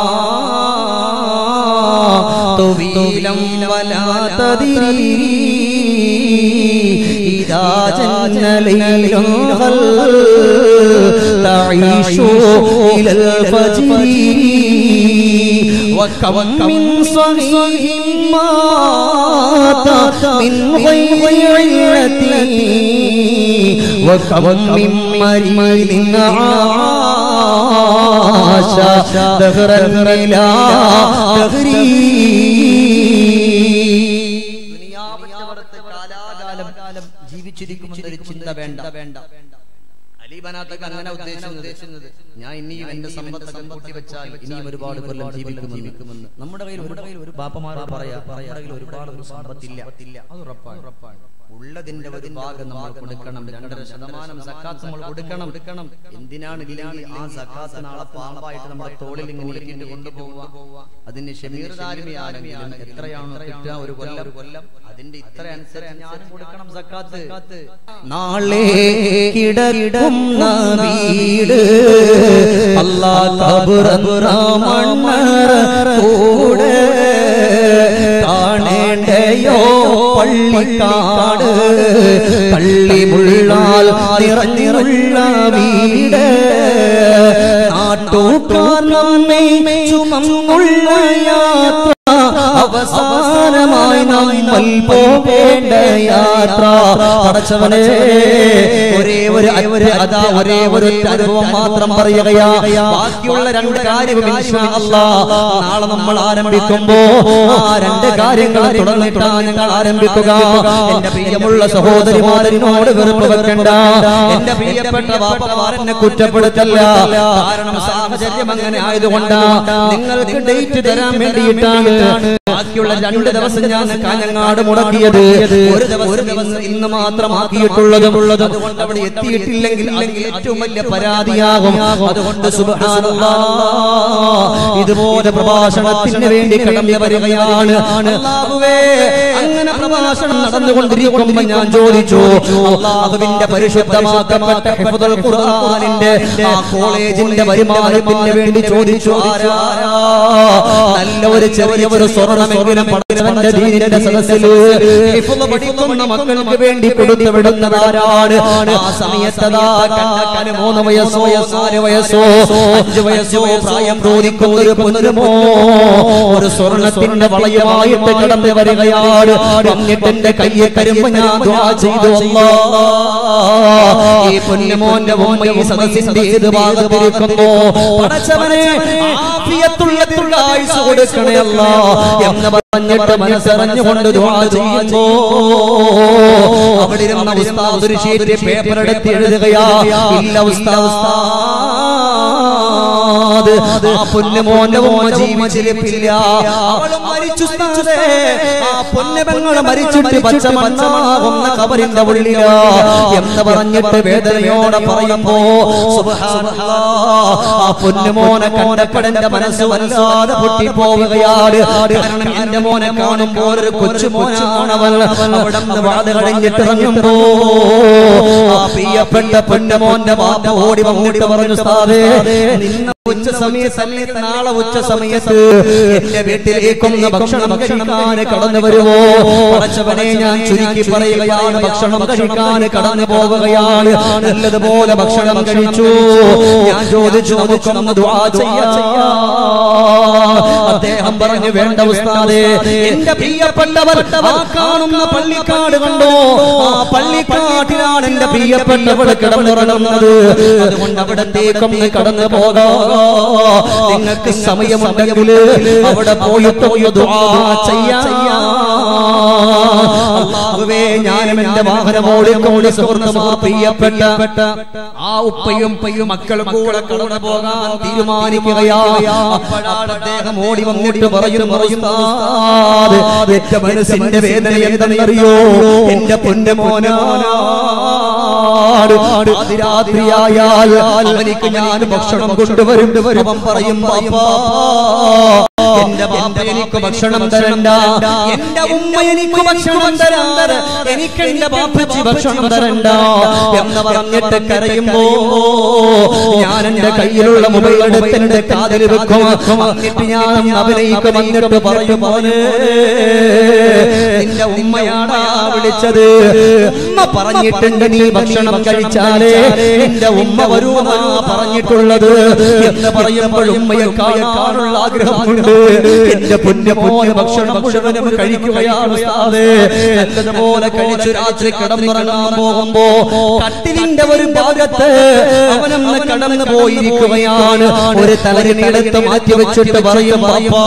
طويلا ولا تدري إذا جن ليل هل تعيش إلى الفجر وكم من صغير مات من غير علة وكم من مريض عاش دهرا إلى
ദുനിയാവിന്റെ കാലാകാലം ജീവിച്ചിരിക്കുന്ന ഒരു ചിന്ത വേണ്ട വേണ്ട അലീബനാത്തൊക്കെ അങ്ങനെ ഉദ്ദേശിക്കുന്നത് ഞാൻ ഇനിയും എന്റെ സമ്പത്തൊക്കെ കൂട്ടി വെച്ചാൽ ഇനിയും ഒരുപാട് കൊല്ലം ജീവിക്കുമെന്ന് നമ്മുടെ കയ്യിൽ ഒരു കയ്യിൽ ഒരു ബാപ്പമാരോട് പറയാ നമ്മുടെ കയ്യിൽ ഒരുപാട് ഒരു സമ്പത്തില്ല അത് ഉറപ്പാണ് ഉറപ്പാണ് ഉള്ളതിന്റെ ഒരു ഭാഗം നമ്മൾ കൊടുക്കണം രണ്ടര ശതമാനം സക്കാത്ത് നമ്മൾ കൊടുക്കണം കൊടുക്കണം എന്തിനാണ് ഇല്ലെങ്കിൽ ആ സക്കാത്ത് നാളെ പാമ്പായിട്ട് നമ്മുടെ തോളിൽ ഇങ്ങനെ ഇരിക്കിട്ട് കൊണ്ടുപോവുക അതിന് ഷമീർ താലിമയാണെങ്കിലും എത്രയാണോ കിട്ടുക ഒരു കൊല്ലം ഒരു കൊല്ലം അതിന്റെ ഇത്ര അനുസരിച്ച് ഞാനും കൊടുക്കണം സക്കാത്ത്
നാളെ കിടക്കുന്ന വീട് അല്ലാ കബുറ മണ്ണറ കൂടെ കാണേണ്ടയോ പള്ളിക്കാട് പള്ളി മുള്ളാൽ നിറഞ്ഞിറുള്ള വീട് നാട്ടൂക്കാർ നമ്മെ ചുമന്നുള്ള യാത്ര അവസാനമായി നമ്മൾ പോകേണ്ട യാത്ര പടച്ചവനെ ഒരേ ഒരു ഒരു അതാ ഒരേ ഒരു അനുഭവം മാത്രം പറയുകയാ ബാക്കിയുള്ള രണ്ട് കാര്യവും ഇൻഷാ അല്ലാ നാളെ നമ്മൾ ആരംഭിക്കുമ്പോ ആ രണ്ട് കാര്യങ്ങൾ തുടർന്നിട്ടാ ഞങ്ങൾ ആരംഭിക്കുക എന്റെ പ്രിയമുള്ള സഹോദരിമാരനോട് വെറുപ്പ് വെക്കണ്ട എന്റെ പ്രിയപ്പെട്ട ബാപ്പമാരെന്നെ കുറ്റപ്പെടുത്തല്ല കാരണം സാഹചര്യം അങ്ങനെ ആയതുകൊണ്ടാ നിങ്ങൾക്ക് ഡേറ്റ് തരാൻ വേണ്ടിയിട്ടാണ് ബാക്കിയുള്ള രണ്ട് ദിവസം ഞാൻ കാഞ്ഞങ്ങാട് മുടക്കിയത് ഒരു ദിവസം ഒരു ദിവസം ഇന്ന് മാത്രമാക്കിയിട്ടുള്ളതും ഉള്ളതും അതുകൊണ്ട് അവിടെ എത്തിയിട്ടില്ലെങ്കിൽ അല്ലെങ്കിൽ ഏറ്റവും വലിയ പരാതിയാകും അതുകൊണ്ട് സുബ്ഹാനല്ലാ ഇതുപോലെ പ്രഭാഷണത്തിന് വേണ്ടി കടന്നു വരികയാണ് അല്ലാഹുവേ അങ്ങനെ പ്രഭാഷണം നടന്നുകൊണ്ടിരിക്കുമ്പോൾ ഞാൻ ചോദിച്ചു അള്ളാഹുവിന്റെ പരിശുദ്ധമാക്കപ്പെട്ട ഹിഫ്ദുൽ ഖുർആനിന്റെ ആ കോളേജിന്റെ വരുമാനത്തിന് വേണ്ടി ചോദിച്ചു ആരാ നല്ല ഒരു ചെറിയ ഒരു സ്വർണ്ണമെങ്കിലും പടച്ചവന്റെ ദീനിന്റെ സദസ്സിൽ ഹിഫ്ദ് പഠിക്കുന്ന മക്കൾക്ക് വേണ്ടി കൊടുത്തു വിടുന്നതാരാണ് ആ സമയത്തതാ കണ്ടാക്കാന് മൂന്ന് വയസ്സോ നാല് വയസ്സോ അഞ്ച് വയസ്സോ പ്രായം തോന്നിക്കുന്ന ഒരു പൊന്നുമോ ഒരു സ്വർണത്തിന്റെ വളയുമായിട്ട് കടന്നു വരികയാണ് വന്നിട്ട് എന്റെ കയ്യെ കരുമ്പോ ഞാൻ ദ്വാ ചെയ്തു അല്ലാ ഈ പൊന്നുമോന്റെ ഉമ്മ ഈ സദസ്സിന്റെ ഏത് ഭാഗത്തിരിക്കുന്നു പടച്ചവനെ ആഫിയത്തുള്ള ദീർഘായുസ് കൊടുക്കണേ അല്ലാ എന്ന് പറഞ്ഞിട്ട് മനസ്സറിഞ്ഞുകൊണ്ട് ദ്വാ ചെയ്യുമ്പോ അവിടെ ഇരുന്ന ഉസ്താദ് ഒരു ഷീറ്റ് പേപ്പർ എടുത്ത് എഴുതുകയാ ഇല്ല ഉസ്താദ് ഉസ്താദ് ആ പൊന്നുമോന്റെ ഉമ്മ ജീവിച്ചിരിപ്പില്ല അവളും മരിച്ചു ഉസ്താദേ ആ പൊന്നുപെങ്ങള് മരിച്ചിട്ട് പച്ച മണ്ണാകുന്ന കബറിന്റെ ഉള്ളില എന്ന് പറഞ്ഞിട്ട് വേദനയോടെ പറയുമ്പോ സുബ്ഹാനല്ലാ, ആ പൊന്നുമോനെ കണ്ടപ്പടന്റെ മനസ്സ് വല്ലാതെ പൊട്ടിപ്പോവുകയാണ് കാരണം എന്റെ മോനെ കാണുമ്പോൾ ഒരു കൊച്ചുമോനാണവൾ അവിടെ നിന്ന് വാത കഴിഞ്ഞിട്ട് ഇറങ്ങുമ്പോ ആ പ്രിയപ്പെട്ട പൊന്നുമോന്റെ ബാപ്പ ഓടി വന്നിട്ട് പറഞ്ഞു സാറേ നിന്ന ഉച്ച സമയത്തല്ലേ നാളെ ഉച്ച സമയത്ത് എന്റെ വീട്ടിലേക്കൊന്ന് ഭക്ഷണം കഴിക്കാൻ കടന്നു വരുമോ പടച്ചവനെ ഞാൻ ചുരുക്കി പറയുകയാണ് ഭക്ഷണം കഴിക്കാൻ കടന്നു പോവുകയാണ് നല്ലതുപോലെ ഭക്ഷണം കഴിച്ചു ഞാൻ ചോദിച്ചു നമുക്കൊന്ന് ദുആ ചെയ്യാം അദ്ദേഹം പറഞ്ഞു വേണ്ട ഉസ്താദേ എന്റെ പ്രിയപ്പെട്ടവർ ആ കാണുന്ന പള്ളിക്കാട് കണ്ടോ ആ പള്ളിക്കാട്ടിലാണ് എന്റെ പ്രിയപ്പെട്ടവൾ കിടന്നുറങ്ങുന്നത് അതുകൊണ്ട് അവിടത്തേക്കൊന്ന് കടന്നു പോകാം നിങ്ങൾക്ക് സമയമുണ്ടെങ്കിൽ അവിടെ പോയിട്ട് ഒന്ന് ദുആ ചെയ്യാം അല്ലാഹുവേ ഞാനും എന്റെ വാഹനം ഓടിക്കൊണ്ട് സുഹൃത്തുമാ പ്രിയപ്പെട്ട ആ ഉപ്പയും പയ്യും മക്കളും കൂടെ കൂടെ പോകാൻ തീരുമാനിക്കുകയാ അപ്പോഴാണ് അദ്ദേഹം ഓടി വന്നിട്ട് പറയുന്നു പറയുന്നത് എന്റെ മനസ്സിന്റെ വേദന എന്തെന്നറിയോ എന്റെ പൊന്നു മോനാട് അതിരാത്രിയായാൽ അവനിക്ക് ഞാൻ ഭക്ഷണം കൊണ്ടുവരും അവൻ പറയും പാപ്പാ എന്റെ ബാപ്പ എനിക്ക് ഭക്ഷണം തരണ്ട എന്റെ ഉമ്മ എനിക്ക് ഭക്ഷണം തരാറ് എനിക്ക് എന്റെ ബാപ്പച്ചി ഭക്ഷണം തരണ്ട എന്ന് പറഞ്ഞിട്ട് കരയുമ്പോ ഞാൻ എന്റെ കയ്യിലുള്ള മൊബൈൽ എടുത്ത് എന്റെ കാതിൽ വെക്കും എന്നിട്ട് ഞാൻ അഭിനയിക്കും എന്നിട്ട് പറയും പോലെ നിന്റെ ഉമ്മയാടാ വിളിച്ചത് ഉമ്മ പറഞ്ഞിട്ടുണ്ട് നീ ഭക്ഷണം കഴിച്ചാലേ നിന്റെ ഉമ്മ വരൂന്നാ പറഞ്ഞിട്ടുള്ളത് എന്ന് പറയുമ്പോൾ ഉമ്മയെ കാണാനുള്ള ആഗ്രഹമുണ്ട് എന്റെ പൊന്നുമോന് ഭക്ഷണം മുഴുവനും കഴിക്കുകയാണ് ഉസ്താദേ. നല്ലതുപോലെ കഴിച്ചു രാത്രി കിടന്നുറങ്ങാൻ പോകുമ്പോ കട്ടിലിന്റെ ഒരു ഭാഗത്ത് അവനൊന്ന് കടന്നു പോയിരിക്കുകയാണ് ഒരു തലരിനെടുത്ത് മാറ്റി വെച്ചിട്ട് പറയും "പാപ്പാ,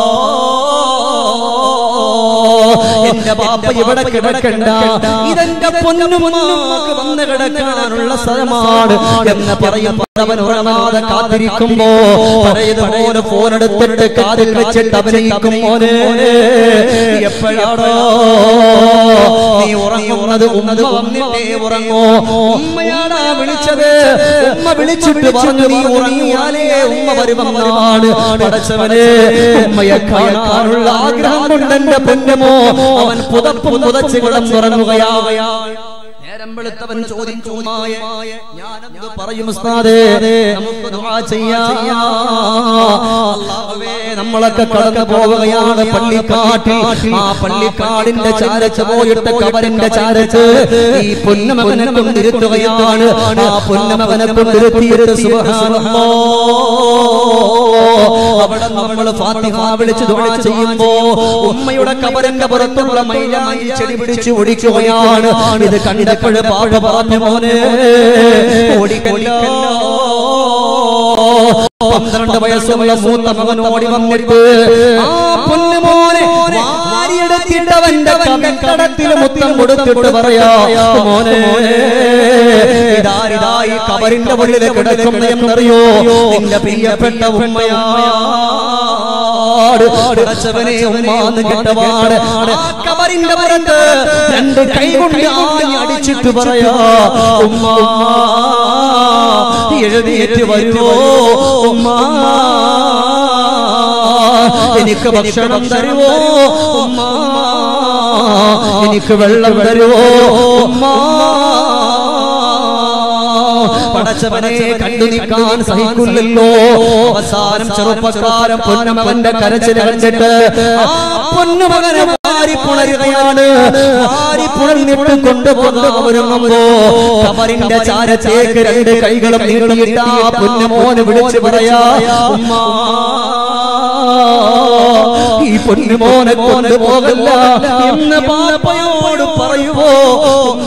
എന്റെ ബാപ്പ ഇവിടെ കിടക്കണ്ട ഇതെന്റെ പൊന്നുമൊന്നുമാക്ക് വന്ന് കിടക്കാനുള്ള സ്ഥലമാണ് എന്ന് പറയുമ്പോൾ അവൻ ഉറങ്ങാതെ കാത്തിരിക്കുമ്പോ പഴയതുപോലെ ഫോൺ എടുത്തിട്ട് കാതിൽ വെച്ചിട്ട് അഭിനയിക്കും മോനെ എപ്പോഴാണോ നീ ഉറങ്ങുന്നത് ഉമ്മ വന്നിട്ടേ ഉറങ്ങോ ഉമ്മയാടാ വിളിച്ചത് ഉമ്മ വിളിച്ചിട്ട് പറഞ്ഞു നീ ഉറങ്ങിയാലേ ഉമ്മ വരുമെന്നാണ് പടച്ചവനെ ഉമ്മയെ കാണാനുള്ള ആഗ്രഹം കൊണ്ട് എന്റെ പൊന്നമോ അവൻ പുതപ്പ് പുതച്ച് കിടന്നുറങ്ങുകയാ നേരം വെളുത്തവൻ ചോദിച്ചു "ഉമ്മായെ, ഞാനെന്ത് പറയും ഉസ്താദേ നമുക്ക് ദുആ ചെയ്യാം അല്ലാഹുവേ നമ്മളൊക്കെ കടന്നു പോവുകയാണ് പള്ളിക്കാട്ടിൽ ആ പള്ളിക്കാടിന്റെ ചാരച്ച് പോയിട്ട് കബറിന്റെ ചാരച്ച് ഈ പൊന്നുമകനെ കൊണ്ടിരുത്തുകയാണ് ആ പൊന്നുമകനെ കൊണ്ടിരുത്തിയിട്ട് സുബ്ഹാനല്ലാഹ് അവിടെ നമ്മൾ ഫാത്തിഹ വിളിച്ച് ദുആ ചെയ്യുമ്പോ ഉമ്മയുടെ കബറിന്റെ പുറത്തുള്ള മൈലായി ചെടി പിടിച്ച് ഒടിക്കുകയാണ് ഇത് കണ്ടപ്പോൾ പാപ പറഞ്ഞു മോനെ ഓടിക്കല്ലോ പന്ത്രണ്ട് വയസ്സുള്ള മൂത്ത മകൻ ഓടി വന്നിട്ട് ആ പൊന്നുമോനെ വാരിയെടുത്തിട്ടവന്റെ കടത്തിൽ മുത്തം കൊടുത്തിട്ട് പറയാ മോനെ ഇതാരിതായി കബറിന്റെ ഉള്ളിൽ കിടക്കുന്ന എന്നറിയോ നിന്റെ പ്രിയപ്പെട്ട ഉമ്മയാ അടച്ചവനെ ഉമ്മാന്ന് കേട്ടപാട് ആ കബറിന്റെ പുറത്ത് രണ്ട് കൈ കൊണ്ട് ആഞ്ഞ് അടിച്ചിട്ട് പറയാ ഉമ്മ എഴുന്നേറ്റ് വരുമോ ഉമ്മ എനിക്ക് ഭക്ഷണം തരുമോ ഉമ്മ എനിക്ക് വെള്ളം തരുമോ ഉമ്മ പടച്ചവനെ കണ്ടു നിൽക്കാൻ സഹിക്കില്ലല്ലോ അവസാനം ചെറുപ്പക്കാരൻ പൊന്നമകന്റെ കരച്ചിൽ കണ്ടിട്ട് ആ പൊന്നുമകനെ വാരി പുണരുകയാണ് വാരി പുണർന്നിട്ട് കൊണ്ടുപോകാൻ ഒരുങ്ങുമ്പോ കബറിന്റെ ചാരത്തേക്ക് രണ്ട് കൈകളും നീട്ടിയിട്ട് ആ പൊന്നുമോന് വിളിച്ചു പറയാ ഉമ്മ ഈ പൊന്നുമോനെ കൊണ്ടുപോകല്ല എന്ന് പാപ്പയോട് പറയുവോ ഉമ്മ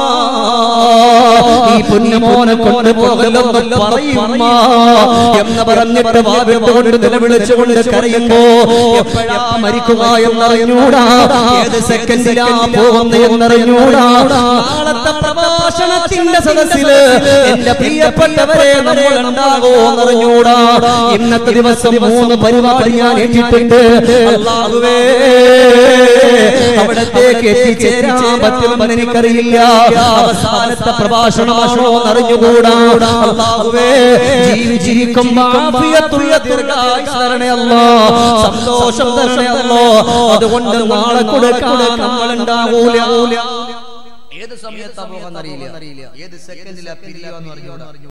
ഈ പൊന്നുമോനെ കൊണ്ടുപോകല്ലെന്ന് പറയുമ്മ എന്ന് പറഞ്ഞിട്ട് വാവിട്ടുകൊണ്ട് നിലവിളിച്ചുകൊണ്ട് കരയുമ്പോ എപ്പോഴാ മരിക്കുക എന്നറിഞ്ഞൂടാ ഏത് സെക്കൻഡിലാ പോകുന്ന എന്നറിഞ്ഞൂടാ നാളത്തെ പ്രഭാഷണത്തിന്റെ സദസ്സില് എന്റെ പ്രിയപ്പെട്ടവരെ നമ്മൾ ഉണ്ടാകുമോന്നറിഞ്ഞൂടാ ഇന്നത്തെ ദിവസം മൂന്ന് പരിപാടി ഞാൻ ഏറ്റിട്ടുണ്ട് അല്ലാഹുവേ അവിടത്തേക്ക് എത്തിച്ചേരാൻ പറ്റുമെന്ന് എനിക്കറിയില്ല അവസാനത്തെ പ്രഭാഷണമാണോ എന്നറിഞ്ഞുകൂടാ അല്ലാഹുവേ ജീവിച്ചിരിക്കുമ്പോ ആഫിയത്തുള്ള ദീർഘായുസ്സ് തരണേ അല്ലാ സന്തോഷം തരണേ അല്ലാ അതുകൊണ്ട് നാളെ കൊടുക്കാൻ നമ്മൾ ഉണ്ടാവൂല
ഏത് സമയത്താ പോകാൻ അറിയില്ല ഏത് സെക്കൻഡിലാ പിരിയാന്ന് അറിഞ്ഞൂടാ